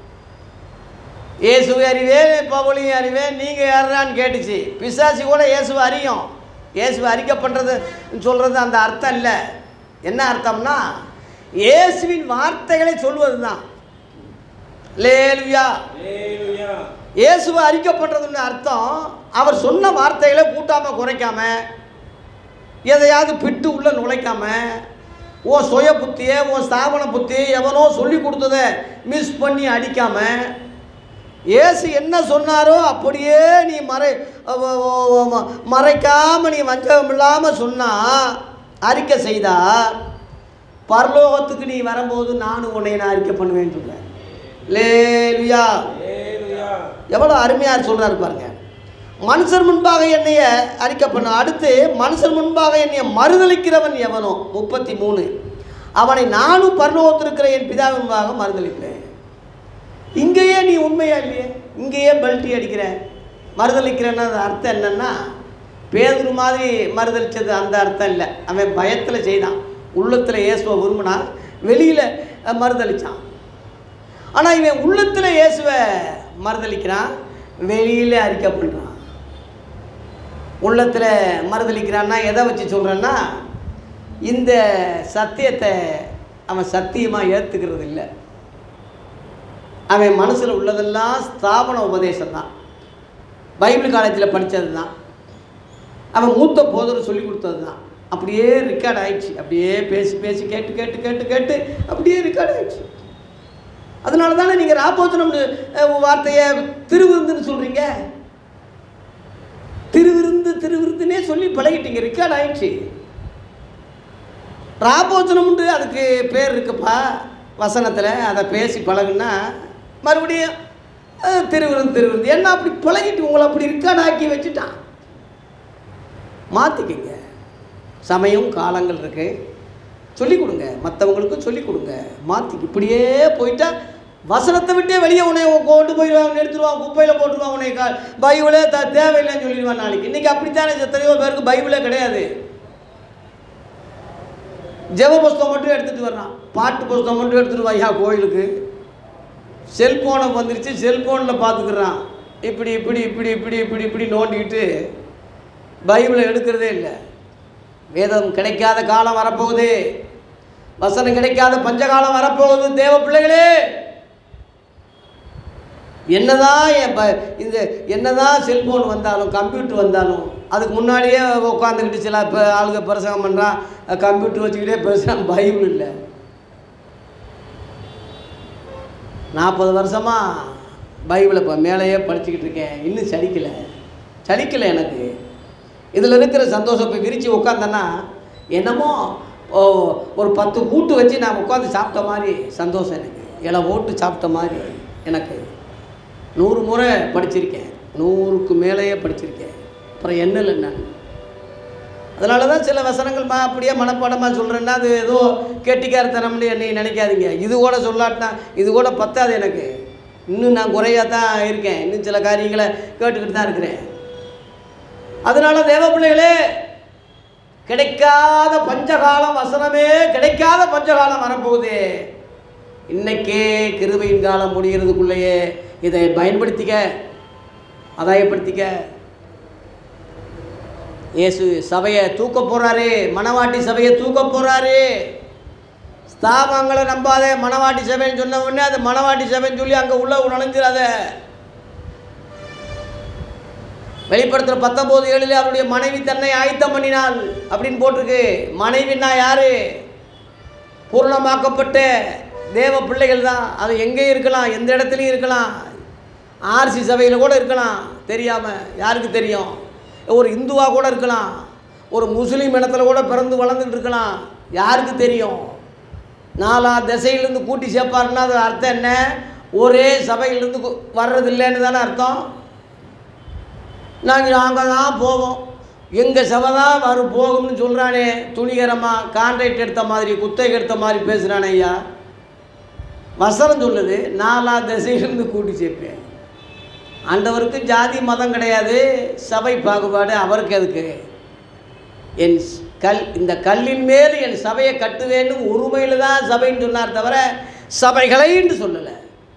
இயேசுவை அறிவேன் பவுலையும் அறிவேன் நீங்கள் யாரான்னு கேட்டுச்சு பிசாசி கூட இயேசுவை அறியும் இயேசுவை அறிக்கை பண்ணுறது சொல்கிறது அந்த அர்த்தம் இல்லை என்ன அர்த்தம்னா இயேசுவின் வார்த்தைகளை சொல்வது தான் லேலுயா Hallelujah. இயேசுவை அறிக்கை பண்ணுறதுன்னு அர்த்தம் அவர் சொன்ன வார்த்தைகளை கூட்டாமல் குறைக்காம எதையாவது பிட்டு உள்ளே நுழைக்காம உன் சுய புத்தியை உன் ஸ்தாபன புத்தி எவனோ சொல்லி கொடுத்ததை மிஸ் பண்ணி அடிக்காம இயேசு என்ன சொன்னாரோ அப்படியே நீ மறை அவ- அவ- அவ- மறைக்காம நீ வஞ்சகம் இல்லாமல் சொன்னா அறிக்கை செய்தா பரலோகத்துக்கு நீ வரும்போது நானும் உன்னை நான் அறிக்கை பண்ணுவேன்னு சொல்கிறேன் லேலுயா Hallelujah. எவ்வளோ அருமையாக சொல்கிறாரு பாருங்க மனுஷர் முன்பாக என்னைய அறிக்கை பண்ண அடுத்து மனுஷர் முன்பாக என்னைய மறுதளிக்கிறவன் எவனோ முப்பத்தி மூணு அவனை நானும் பரலோகத்திருக்கிற என் பிதா முன்பாக மறுதளிக்கிறேன் இங்கேயே நீ உண்மையா இல்லையே இங்கேயே பல்ட்டி அடிக்கிற மறுதளிக்கிறேன்னு அது அர்த்தம் என்னன்னா பேதுரு மாதிரி மறுதளிச்சது அந்த அர்த்தம் இல்லை அவன் பயத்தில் செய்தான் உள்ளத்தில் இயேசுவை விரும்பினான் வெளியில் மறுதளிச்சான் ஆனால் இவன் உள்ளத்தில் இயேசுவை மறுதளிக்கிறான் வெளியில் அறிக்கை பண்ணுறான் உள்ளத்தில் மறுதளிக்கிறான்னா எதை வச்சு சொல்கிறேன்னா இந்த சத்தியத்தை அவன் சத்தியமாக ஏற்றுக்கிறது இல்லை அவன் மனசில் உள்ளதெல்லாம் ஸ்தாபன உபதேசம் தான் பைபிள் காலேஜில் படித்தது தான் அவன் மூத்த போதர் சொல்லி கொடுத்தது தான் அப்படியே ரெக்கார்ட் ஆயிடுச்சு அப்படியே பேசி பேசி கேட்டு கேட்டு கேட்டு கேட்டு அப்படியே ரெக்கார்ட் ஆயிடுச்சு அதனால தானே நீங்கள் ராபோச்சனம் வார்த்தையை திருவிருந்துன்னு சொல்கிறீங்க திருவிருந்து திருவிருந்துனே சொல்லி பழகிட்டீங்க ரெக்கார்ட் ஆயிடுச்சு ராபோச்சனம்ன்ட்டு அதுக்கு பேர் இருக்குப்பா வசனத்தில் அதை பேசி பழகுனா மறுபடியும் அஹ், திருவிருந்து திருவிருந்து என்ன அப்படி பழகிட்டு உங்களை அப்படி ரெக்கார்ட் ஆக்கி வச்சுட்டான் மாற்றிக்கங்க சமயம் காலங்கள் இருக்கு சொல்லிக் கொடுங்க மற்றவங்களுக்கும் சொல்லிக் கொடுங்க மாற்றி இப்படியே போயிட்டா வசனத்தை விட்டே வெளியே உன்னை கொண்டு போயிடுவாங்க எடுத்துருவான் குப்பையில் போட்டுருவான் உன்னை கா பைபிளே த தேவையில்லைன்னு சொல்லிடுவான் நாளைக்கு இன்றைக்கி அப்படித்தானே எத்தனையோ பேருக்கு பைபிளே கிடையாது ஜெப புஸ்தகம் மட்டும் எடுத்துகிட்டு வர்றான் பாட்டு புஸ்தகம் மட்டும் எடுத்துகிட்டு வாயா கோயிலுக்கு செல்ஃபோனை வந்துருச்சு செல்ஃபோனில் பார்த்துக்கிறான் இப்படி இப்படி இப்படி இப்படி இப்படி இப்படி நோண்டிக்கிட்டு பைபிளை எடுக்கிறதே இல்லை வேதம் கிடைக்காத காலம் வரப்போகுது வசனம் கிடைக்காத பஞ்சகாலம் வரப்போகுது தேவ பிள்ளைகளே என்னதான் என் ப இந்த என்னதான் செல்ஃபோன் வந்தாலும் கம்ப்யூட்டர் வந்தாலும் அதுக்கு முன்னாடியே உட்காந்துக்கிட்டு சில இப்போ ஆளுங்க பிரசங்கம் பண்ணுறான் கம்ப்யூட்டர் வச்சுக்கிட்டே பேசுகிறான் பைபிள் இல்லை நாற்பது வருஷமாக பைபிளை இப்போ மேலேயே படிச்சுக்கிட்டு இருக்கேன் இன்னும் சலிக்கலை சலிக்கலை எனக்கு இதில் இருக்கிற சந்தோஷம் இப்போ விரித்து உட்காந்தேன்னா என்னமோ ஓ, ஒரு பத்து கூட்டு வச்சு நான் உட்காந்து சாப்பிட்ட மாதிரி சந்தோஷம் எனக்கு இலை ஓட்டு சாப்பிட்ட மாதிரி எனக்கு நூறு முறை படிச்சிருக்கேன் நூறுக்கு மேலேயே படிச்சிருக்கேன் அப்புறம் என்னல நான் அதனால தான் சில வசனங்கள் மா அப்படியே மனப்பாடமாக சொல்கிறேன்னா அது ஏதோ கெட்டிக்காரத்தனம்னு என்னை நினைக்காதீங்க இது கூட சொல்லாட்டினா இது கூட பத்தாது எனக்கு இன்னும் நான் குறையாக தான் இருக்கேன் இன்னும் சில காரியங்களை கேட்டுக்கிட்டு தான் இருக்கிறேன் அதனால தேவ பிள்ளைகளே கிடைக்காத பஞ்சகாலம் வசனமே கிடைக்காத பஞ்சகாலம் வரப்போகுது இன்னைக்கே கிருபையின் காலம் முடிகிறதுக்குள்ளேயே இதை பயன்படுத்திக்க அதாயப்படுத்திக்க இயேசு சபையை தூக்க போறாரு மணவாட்டி சபையை தூக்க போறாரு ஸ்தாபங்களை நம்பாத மணவாட்டி சபைன்னு சொன்ன உடனே அது மணவாட்டி சபைன்னு சொல்லி அங்கே உள்ள நுழைஞ்சிடாத வெளிப்படுத்துகிற பத்தொம்போது ஏழில் அவருடைய மனைவி தன்னை ஆயத்தம் பண்ணினாள் அப்படின்னு போட்டிருக்கு மனைவின்னா யாரு பூர்ணமாக்கப்பட்ட தேவ பிள்ளைகள் தான் அது எங்கேயும் இருக்கலாம் எந்த இடத்துலையும் இருக்கலாம் ஆர்சி சபையில் கூட இருக்கலாம் தெரியாமல் யாருக்கு தெரியும் ஒரு இந்துவாக கூட இருக்கலாம் ஒரு முஸ்லீம் இனத்துல கூட பிறந்து வளர்ந்துட்டு இருக்கலாம் யாருக்கு தெரியும் நாலா திசையிலேருந்து கூட்டி சேர்ப்பாருன்னா அது அர்த்தம் என்ன ஒரே சபையிலேருந்து கு- வர்றது இல்லைன்னு தானே அர்த்தம் நாங்கள் நாங்கள் தான் போவோம் எங்கள் சபை தான் வரும் போகும்னு சொல்கிறானே துணிகரமாக கான்ட்ராக்ட் எடுத்த மாதிரி குத்தகை எடுத்த மாதிரி பேசுகிறானே ஐயா வசனம் சொல்லுது நாலா திசையிலிருந்து கூட்டி சேர்ப்பேன் ஆண்டவருக்கு ஜாதி மதம் கிடையாது சபை பாகுபாடு அவருக்கு எதுக்கு என் ஸ்- கல் இந்த கல்லின் மேல் என் சபையை கட்டுவேன்னு உரிமையில் தான் சபைன்னு சொன்னார் தவிர சபைகளைன்னு சொல்லலை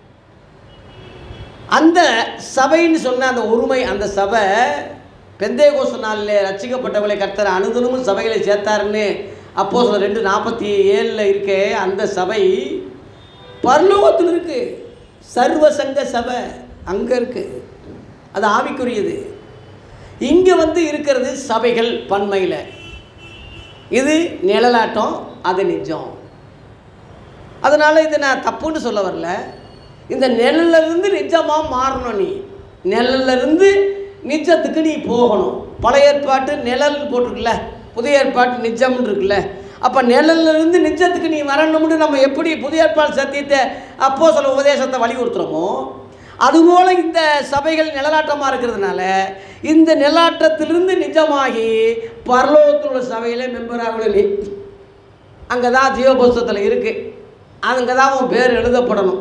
அந்த சபைன்னு சொன்ன அந்த உரிமை அந்த சபை பெந்தேகோச நாளில் ரட்சிக்கப்பட்டவளை கர்த்தர் அனுதினமும் சபைகளை சேர்த்தாருன்னு அப்போ சொல்ல ரெண்டு நாற்பத்தி ஏழில் இருக்கே அந்த சபை பரலோகத்தில் இருக்கு சர்வசங்க சபை அங்கே இருக்கு அது ஆவிக்குரியது இங்கே வந்து இருக்கிறது சபைகள் பன்மையில் இது நிழலாட்டம் அது நிஜம் அதனால் இது நான் தப்புன்னு சொல்ல வரல இந்த நிழல்ல இருந்து நிஜமாக மாறணும் நீ நிழல்ல இருந்து நிஜத்துக்கு நீ போகணும் பழைய ஏற்பாட்டு நிழல்னு போட்டிருக்குல்ல புதிய ஏற்பாட்டு நிஜம்னு இருக்குல்ல அப்போ நிழல்ல இருந்து நிஜத்துக்கு நீ வரணும்னு நம்ம எப்படி புதிய ஏற்பாடு சத்தியத்தை அப்போ சில உபதேசத்தை வலியுறுத்துகிறோமோ அதுபோல் இந்த சபைகள் நிழலாட்டமாக இருக்கிறதுனால இந்த நிழலாட்டத்திலிருந்து நிஜமாகி பரலோகத்தில் உள்ள சபையில் மெம்பராக நீ அங்கே தான் ஜீவபுஸ்தத்தில் இருக்குது அங்கே தான் உன் பேர் எழுதப்படணும்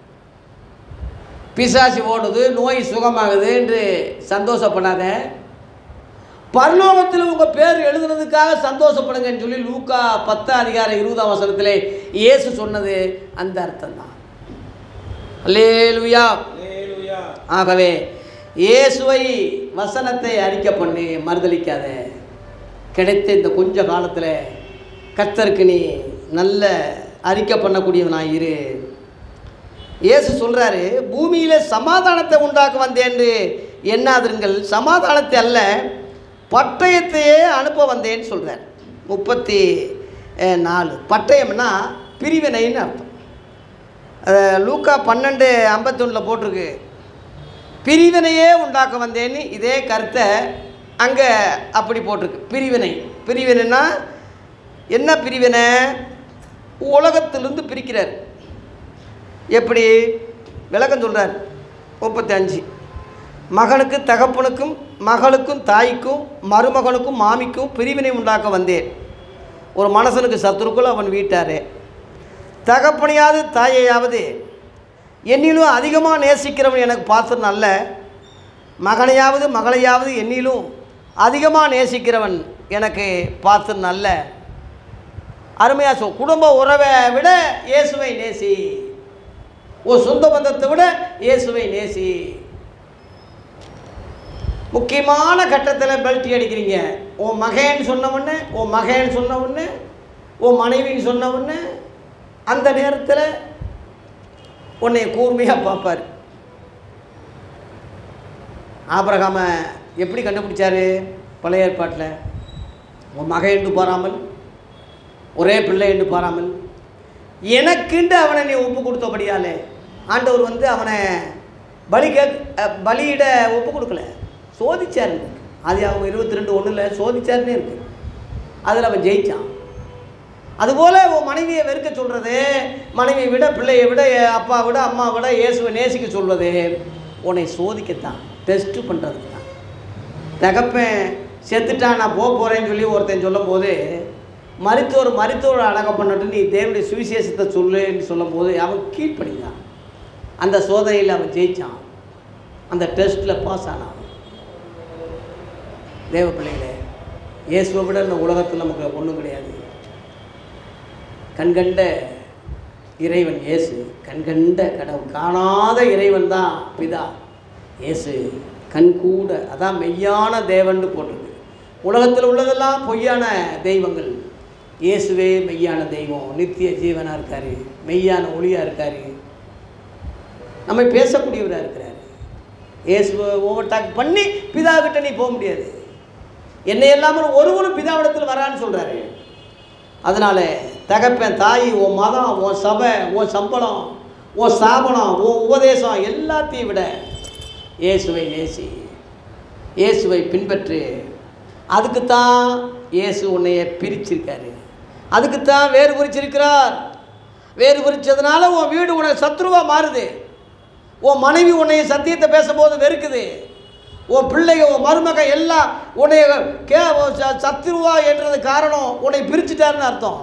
பிசாசு ஓடுது நோய் சுகமாகுது என்று சந்தோஷப்படாத பரலோகத்தில் உங்கள் பேர் எழுதுனதுக்காக சந்தோஷப்படுங்கன்னு சொல்லி லூக்கா பத்தாம் அதிகாரம் இருபதாம் வசனத்திலே இயேசு சொன்னது அந்த அர்த்தம் தான் அல்லேலுயா அல்லேலூயா ஆகவே இயேசுவை வசனத்தை அறிக்க பண்ணி மறுதளிக்காத கிடைத்த இந்த கொஞ்ச காலத்தில் கர்த்தருக்கு நீ நல்ல அறிக்கை பண்ணக்கூடியவனாக இரு இயேசு சொல்கிறாரு பூமியில் சமாதானத்தை உண்டாக்க வந்தேன் என்று எண்ணாதிருங்கள் சமாதானத்தை அல்ல பட்டயத்தையே அனுப்ப வந்தேன்னு சொல்கிறார் முப்பத்தி அஹ், நாலு பட்டயம்னா பிரிவினைன்னு அர்த்தம் அஹ், லூக்கா பன்னெண்டு ஐம்பத்தொன்னில் போட்டிருக்கு பிரிவினையே உண்டாக்க வந்தேன்னு இதே கருத்தை அங்கே அப்படி போட்டிருக்கு பிரிவினை பிரிவினைனா என்ன பிரிவினை உலகத்திலிருந்து பிரிக்கிறார் எப்படி விளக்கம் சொல்கிறார் முப்பத்தி அஞ்சு மகனுக்கு தகப்பனுக்கும் மகளுக்கும் தாய்க்கும் மருமகனுக்கும் மாமிக்கும் பிரிவினை உண்டாக்க வந்தேன் ஒரு மனுஷனுக்கு சத்துருக்குள் அவன் வீட்டாரே தகப்பனையாவது தாயையாவது என்னிலும் அதிகமாக நேசிக்கிறவன் எனக்கு பார்த்தது நல்ல மகனையாவது மகளையாவது என்னிலும் அதிகமாக நேசிக்கிறவன் எனக்கு பார்த்து நல்ல அருமையாக சொல் குடும்ப உறவை விட இயேசுவை நேசி உன் சொந்த பந்தத்தை விட இயேசுவை நேசி முக்கியமான கட்டத்தில் பெல்ட்டி அடிக்கிறீங்க உன் மகன் சொன்ன உடனே உன் மகன் சொன்ன உடனே உன் மனைவின்னு சொன்ன உடனே அந்த நேரத்தில் உன்னை கூர்மையாக பார்ப்பார் ஆபிரகாம எப்படி கண்டுபிடிச்சாரு பழைய ஏற்பாட்டில் உன் மகன் என்று பாராமல் ஒரே பிள்ளை என்று பாராமல் எனக்குண்டு அவனை நீ ஒப்பு கொடுத்தபடியாலே ஆண்டவர் வந்து அவனை பலி கேக் அஹ், பலியிட ஒப்பு கொடுக்கல சோதிச்சார் அது அவங்க இருபத்தி ரெண்டு ஒன்றில் சோதிச்சாருன்னே இருக்கு அதில் அவன் ஜெயிச்சான் அதுபோல் உன் மனைவியை வெறுக்க சொல்கிறது மனைவியை விட பிள்ளையை விட அப்பா விட அம்மா விட இயேசுவை நேசிக்க சொல்வது உன்னை சோதிக்கத்தான் டெஸ்ட்டு பண்ணுறதுக்கு தான் தகப்பன் செத்துட்டான் நான் போக போகிறேன்னு சொல்லி ஒருத்தன் சொல்லும்போது மருத்துவர் மருத்துவர் அடக்கம் பண்ணட்டும் நீ தேவனுடைய சுவிசேஷத்தை சொல்லுன்னு சொல்லும்போது அவன் கீழ்ப்படிந்தான் அந்த சோதனையில் அவன் ஜெயிச்சான் அந்த டெஸ்ட்டில் பாஸ் ஆனான் தேவ பிள்ளைகளே இயேசுவை விட இந்த உலகத்தில் நமக்கு ஒன்றும் கிடையாது கண்கண்ட இறைவன் இயேசு கண்கண்ட கடவுள் காணாத இறைவன் தான் பிதா இயேசு கண் கூட அதான் மெய்யான தேவன்னு போட்டிருக்கு உலகத்தில் உள்ளதெல்லாம் பொய்யான தெய்வங்கள் இயேசுவே மெய்யான தெய்வம் நித்திய ஜீவனாக இருக்கார் மெய்யான ஒளியாக இருக்கார் நம்மை பேசக்கூடியவராக இருக்கிறார் இயேசுவை ஓவர்டாக் பண்ணி பிதா கிட்ட நீ போக முடியாது என்னை இல்லாமல் ஒருவரும் பிதாவிடத்தில் வரான்னு சொல்கிறாரு அதனால தகப்பன் தாய் உன் மதம் உன் சபை உன் சம்பளம் உன் ஸ்தாபனம் உன் உபதேசம் எல்லாத்தையும் விட இயேசுவை நேசி இயேசுவை பின்பற்று அதுக்குத்தான் இயேசு உன்னைய பிரிச்சிருக்காரு அதுக்குத்தான் வேறு பிரிச்சிருக்கிறார் வேறு பிரிச்சதுனால உன் வீடு உனக்கு சத்ருவாக மாறுது உன் மனைவி உன்னைய சத்தியத்தை பேசும்போது வெறுக்குது உன் பிள்ளைங்க உன் மருமக எல்லாம் உன்னைய கே ச- சத்ருவா என்றது காரணம் உன்னை பிரிச்சுட்டாருன்னு அர்த்தம்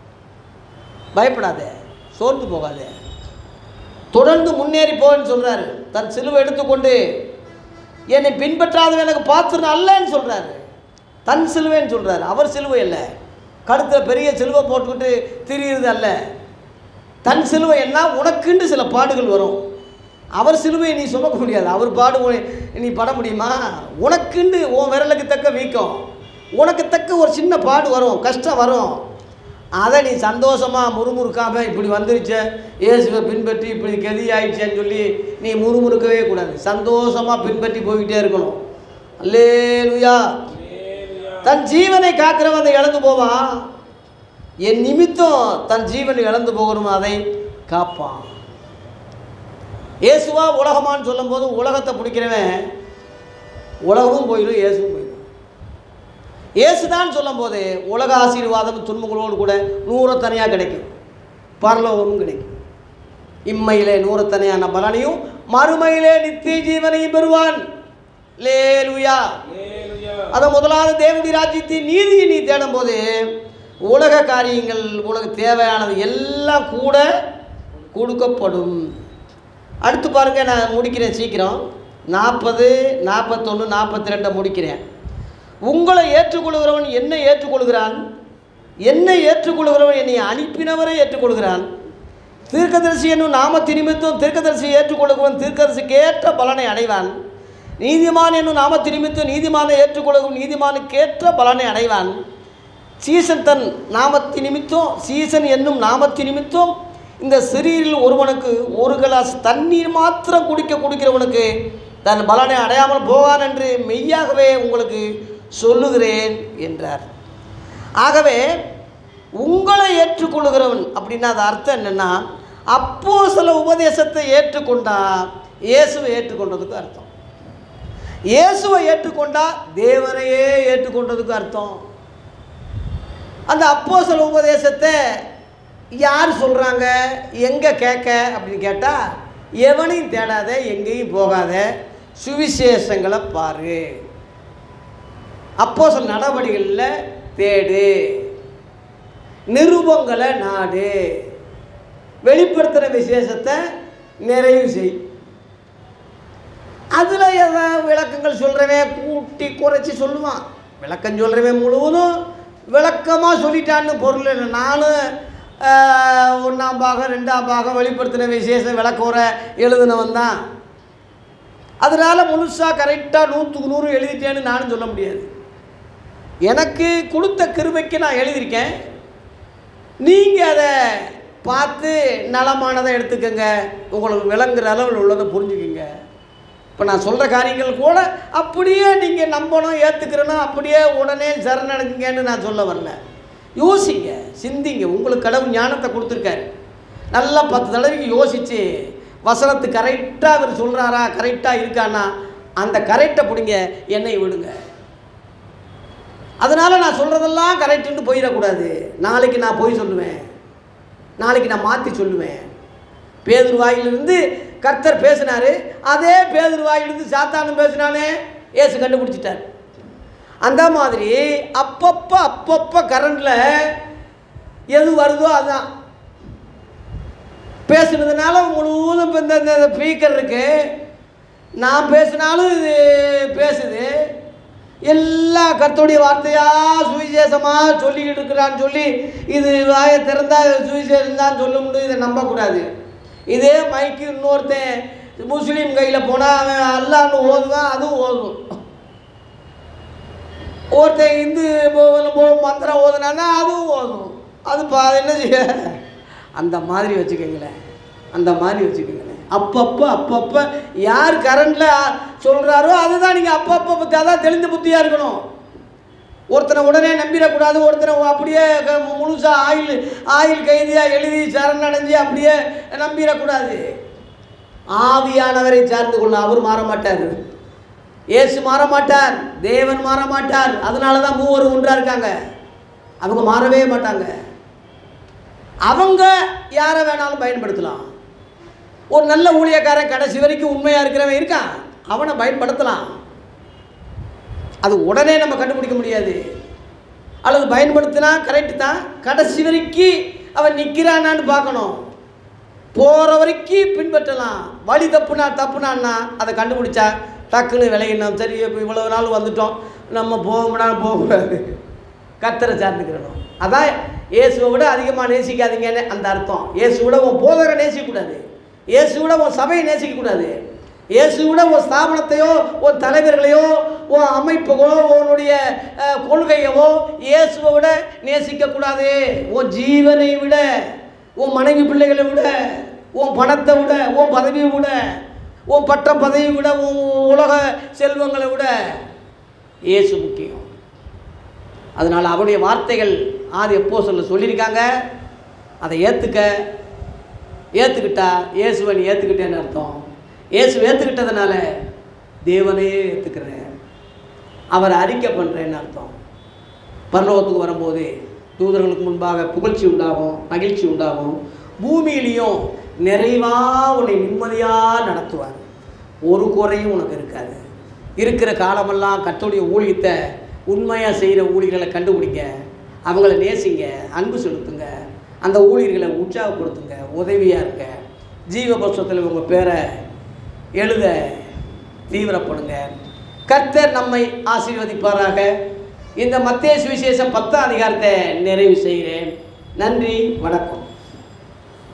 பயப்படாதே சோர்ந்து போகாதே தொடர்ந்து முன்னேறி போன்னு சொல்கிறாரு தன் சிலுவை எடுத்துக்கொண்டு என்னை பின்பற்றாதவன் எனக்கு பாத்திரம் அல்லன்னு சொல்கிறாரு தன் சிலுவைன்னு சொல்கிறாரு அவர் சிலுவை அல்ல கழுத்தில் பெரிய சிலுவை போட்டுக்கிட்டு திரியிறது அல்ல தன் சிலுவை என்ன உனக்குண்டு சில பாடுகள் வரும் அவர் சிலுவையை நீ சுமக்க முடியாது அவர் பாடு உன- நீ பட முடியுமா உனக்குண்டு உன் விரலுக்கு தக்க வீக்கம் உனக்கு தக்க ஒரு சின்ன பாடு வரும் கஷ்டம் வரும் அதை நீ சந்தோஷமாக முறுமுறுக்காம இப்படி வந்துருச்சே இயேசுவை பின்பற்றி இப்படி கெதி ஆயிடுச்சேன்னு சொல்லி நீ முறுமுறுக்கவே கூடாது சந்தோஷமாக பின்பற்றி போய்கிட்டே இருக்கணும் அல்லேலுயா தன் ஜீவனை காக்கிறவன் அதை இழந்து போவான் என் நிமித்தம் தன் ஜீவனை இழந்து போகணும் அதை காப்பான் இயேசுவா உலகமான்னு சொல்லும்போது உலகத்தை பிடிக்கிறவன் உலகமும் போயிடும் இயேசுவும் போயிடும் இயேசுதான் சொல்லும்போது உலக ஆசீர்வாதம் துன்பங்களோடு கூட நூறத்தனையாக கிடைக்கும் பரலோகமும் கிடைக்கும் இம்மையிலே நூறத்தனையான பலனையும் மறுமையிலே நித்திய ஜீவனையும் பெறுவான் லேலுயா Hallelujah. அதை முதலாவது தேவனுடைய ராஜ்யத்தின் நீதியை நீ தேடும்போது உலக காரியங்கள் உனக்கு தேவையானது எல்லாம் கூட கொடுக்கப்படும் அடுத்து பாருங்க நான் முடிக்கிறேன் சீக்கிரம் நாற்பது நாற்பத்தொன்று நாற்பத்தி ரெண்டை முடிக்கிறேன் உங்களை ஏற்றுக்கொள்கிறவன் என்னை ஏற்றுக்கொள்கிறான் என்னை ஏற்றுக்கொள்கிறவன் என்னை அனுப்பினவரை ஏற்றுக்கொள்கிறான் தீர்க்கதரிசி என்னும் நாமத்தி நிமித்தம் தீர்க்கதரிசி ஏற்றுக்கொள்கிறவன் தீர்க்கதரிசிக்கு ஏற்ற பலனை அடைவான் நீதிமான் என்னும் நாமத்தி நிமித்தம் நீதிமானை ஏற்றுக்கொள்ளும் நீதிமானுக்கேற்ற பலனை அடைவான் சீசன் தன் நாமத்தி நிமித்தம் சீசன் என்னும் நாமத்தி நிமித்தம் இந்த சிறியில் ஒருவனுக்கு ஒரு கிளாஸ் தண்ணீர் மாத்திரம் குடிக்க குடிக்கிறவனுக்கு தன் பலனை அடையாமல் போவான் என்று மெய்யாகவே உங்களுக்கு சொல்லுகிறேன் என்றார் ஆகவே உங்களை ஏற்றுக்கொள்கிறவன் அப்படின்னா அது அர்த்தம் என்னென்னா அப்போ சில உபதேசத்தை ஏற்றுக்கொண்டா இயேசுவை ஏற்றுக்கொண்டதுக்கு அர்த்தம் இயேசுவை ஏற்றுக்கொண்டா தேவனையே ஏற்றுக்கொண்டதுக்கு அர்த்தம் அந்த அப்போ சில உபதேசத்தை யார் சொல்கிறாங்க எங்கே கேட்க அப்படின்னு கேட்டால் எவனையும் தேடாத எங்கேயும் போகாத சுவிசேஷங்களை பாரு அப்போ சில நடவடிக்கைகளில் தேடு நிருபங்களை நாடு வெளிப்படுத்துகிற விசேஷத்தை நிறைவு செய் அதில் எதாவது விளக்கங்கள் சொல்கிறவன் கூட்டி குறைச்சி சொல்லுவான் விளக்கம் சொல்கிறவன் முழுவதும் விளக்கமாக சொல்லிட்டான்னு பொருள் இல்லை நானும் ஆஹ், ஒண்ணாம் பாகம் ரெண்டாம் பாகம் வெளிப்படுத்தின விசேஷம் விளக்குற எழுதினவன் தான் அதனால் முழுசாக கரெக்டாக நூற்றுக்கு நூறு எழுதிட்டேன்னு நானும் சொல்ல முடியாது எனக்கு கொடுத்த கிருபைக்கு நான் எழுதியிருக்கேன் நீங்கள் அதை பார்த்து நலமானதை எடுத்துக்கங்க உங்களுக்கு விளங்குற அளவில் உள்ளதை புரிஞ்சுக்குங்க இப்போ நான் சொல்கிற காரியங்கள் கூட அப்படியே நீங்கள் நம்பணும் ஏற்றுக்கிறணும் அப்படியே உடனே சரணடைஞ்சிங்கன்னு நான் சொல்ல வரல யோசிங்க சிந்திங்க உங்களுக்கு கடவுள் ஞானத்தை கொடுத்துருக்காரு நல்லா பத்து தடவைக்கு யோசித்து வசனத்து கரெக்டாக அவர் சொல்கிறாரா கரெக்டாக இருக்கானா அந்த கரெக்டை பிடிங்க என்னை விடுங்க அதனால் நான் சொல்கிறதெல்லாம் கரெக்டுன்னு போயிடக்கூடாது நாளைக்கு நான் போய் சொல்லுவேன் நாளைக்கு நான் மாற்றி சொல்லுவேன் பேதுரு வாயிலிருந்து கர்த்தர் பேசினாரு அதே பேதுரு வாயிலிருந்து சாத்தானும் பேசினானே ஏசு கண்டுபிடிச்சிட்டார் அந்த மாதிரி அப்பப்போ அப்பப்போ கரண்டில் எது வருதோ அதுதான் பேசுனதுனால முழுவதும் இப்போ இந்த இந்த ஸ்பீக்கர் இருக்கு நான் பேசினாலும் இது பேசுது எல்லா கர்த்தருடைய வார்த்தையாக சுவிசேஷமாக சொல்லிக்கிட்டு இருக்கிறான்னு சொல்லி இது வாயை திறந்தா சுவிசேஷம் தான் சொல்ல முடியும் இதை நம்பக்கூடாது இதே மைக்கு இன்னொருத்தன் முஸ்லீம் கையில் போனால் அவன் அல்லான்னு ஓதுவான் அதுவும் ஓதும் ஒருத்தன் இந்து போ- போ- மந்திரம் ஓதுனானா அதுவும் ஓதும் அது பா அது என்ன செய்ய அந்த மாதிரி வச்சுக்கோங்களேன் அந்த மாதிரி வச்சுக்கோங்களேன் அப்பப்போ அப்பப்போ யார் கரண்டில் சொல்கிறாரோ அதுதான் நீங்கள் அப்பப்போ பற்றி அதான் தெளிந்த புத்தியாக இருக்கணும் ஒருத்தனை உடனே நம்பிடக்கூடாது ஒருத்தனை அப்படியே க- முழுசா ஆயில் ஆயில் கைதியாக எழுதி சரணடைஞ்சு அப்படியே நம்பிடக்கூடாது ஆவியானவரை சார்ந்து கொள்ள அவர் மாற மாட்டார் இயேசு மாற மாட்டார் தேவன் மாற மாட்டார் அதனால தான் மூவர் ஒன்றா இருக்காங்க அவங்க மாறவே மாட்டாங்க அவங்க யாரை வேணாலும் பயன்படுத்தலாம் ஒரு நல்ல ஊழியக்காரன் கடைசி வரைக்கும் உண்மையாக இருக்கிறவன் இருக்கான் அவனை பயன்படுத்தலாம் அது உடனே நம்ம கண்டுபிடிக்க முடியாது அல்லது பயன்படுத்தினா கரெக்டு தான் கடைசி வரைக்கும் அவன் நிற்கிறானான்னு பார்க்கணும் போகிற வரைக்கும் பின்பற்றலாம் வழி தப்புனா தப்புனான்னா அதை கண்டுபிடிச்சா டக்குன்னு விளையணும் சரி இப்போ இவ்வளவு நாள் வந்துட்டோம் நம்ம போகணும்னா போகக்கூடாது கத்தரை சார்ந்துக்கிறணும் அதான் இயேசுவை விட அதிகமாக நேசிக்காதீங்கன்னு அந்த அர்த்தம் இயேசு விட உன் போதகரை நேசிக்கக்கூடாது இயேசு விட உன் சபையை நேசிக்கக்கூடாது இயேசு விட உன் ஸ்தாபனத்தையோ உன் தலைவர்களையோ உன் அமைப்பையோ உன்னுடைய அஹ், கொள்கையவோ இயேசுவை விட நேசிக்கக்கூடாது உன் ஜீவனை விட உன் மனைவி பிள்ளைகளை விட உன் பணத்தை விட உன் பதவியை விட உன் பட்டம் பதவியை விட உன் உலக செல்வங்களை விட இயேசு முக்கியம் அதனால் அவருடைய வார்த்தைகள் ஆதி எப்போ சொல்ல சொல்லியிருக்காங்க அதை ஏற்றுக்க ஏற்றுக்கிட்டா இயேசுவை நீ ஏற்றுக்கிட்டேன்னு அர்த்தம் இயேசு ஏற்றுக்கிட்டதுனால தேவனையே ஏற்றுக்கிறேன் அவரை அறிக்கை பண்ணுறேன்னு அர்த்தம் பரலோகத்துக்கு வரும்போது தூதர்களுக்கு முன்பாக புகழ்ச்சி உண்டாகும் மகிழ்ச்சி உண்டாகும் பூமியிலையும் நிறைவாக உன்னை நிம்மதியாக நடத்துவார் ஒரு குறையும் உனக்கு இருக்காது இருக்கிற காலமெல்லாம் கர்த்தருடைய ஊழியத்தை உண்மையாக செய்கிற ஊழியர்களை கண்டுபிடிங்க அவங்கள நேசிங்க அன்பு செலுத்துங்க அந்த ஊழியர்களை உற்சாகப்படுத்துங்க உதவியாக இருங்க ஜீவபட்சத்தில் உங்கள் பேரை எழுத தீவிரப்படுங்க கர்த்தர் நம்மை ஆசீர்வதிப்பாராக இந்த மத்தேசு விசேஷம் பத்தாம் அதிகாரத்தை நிறைவு செய்கிறேன் நன்றி வணக்கம்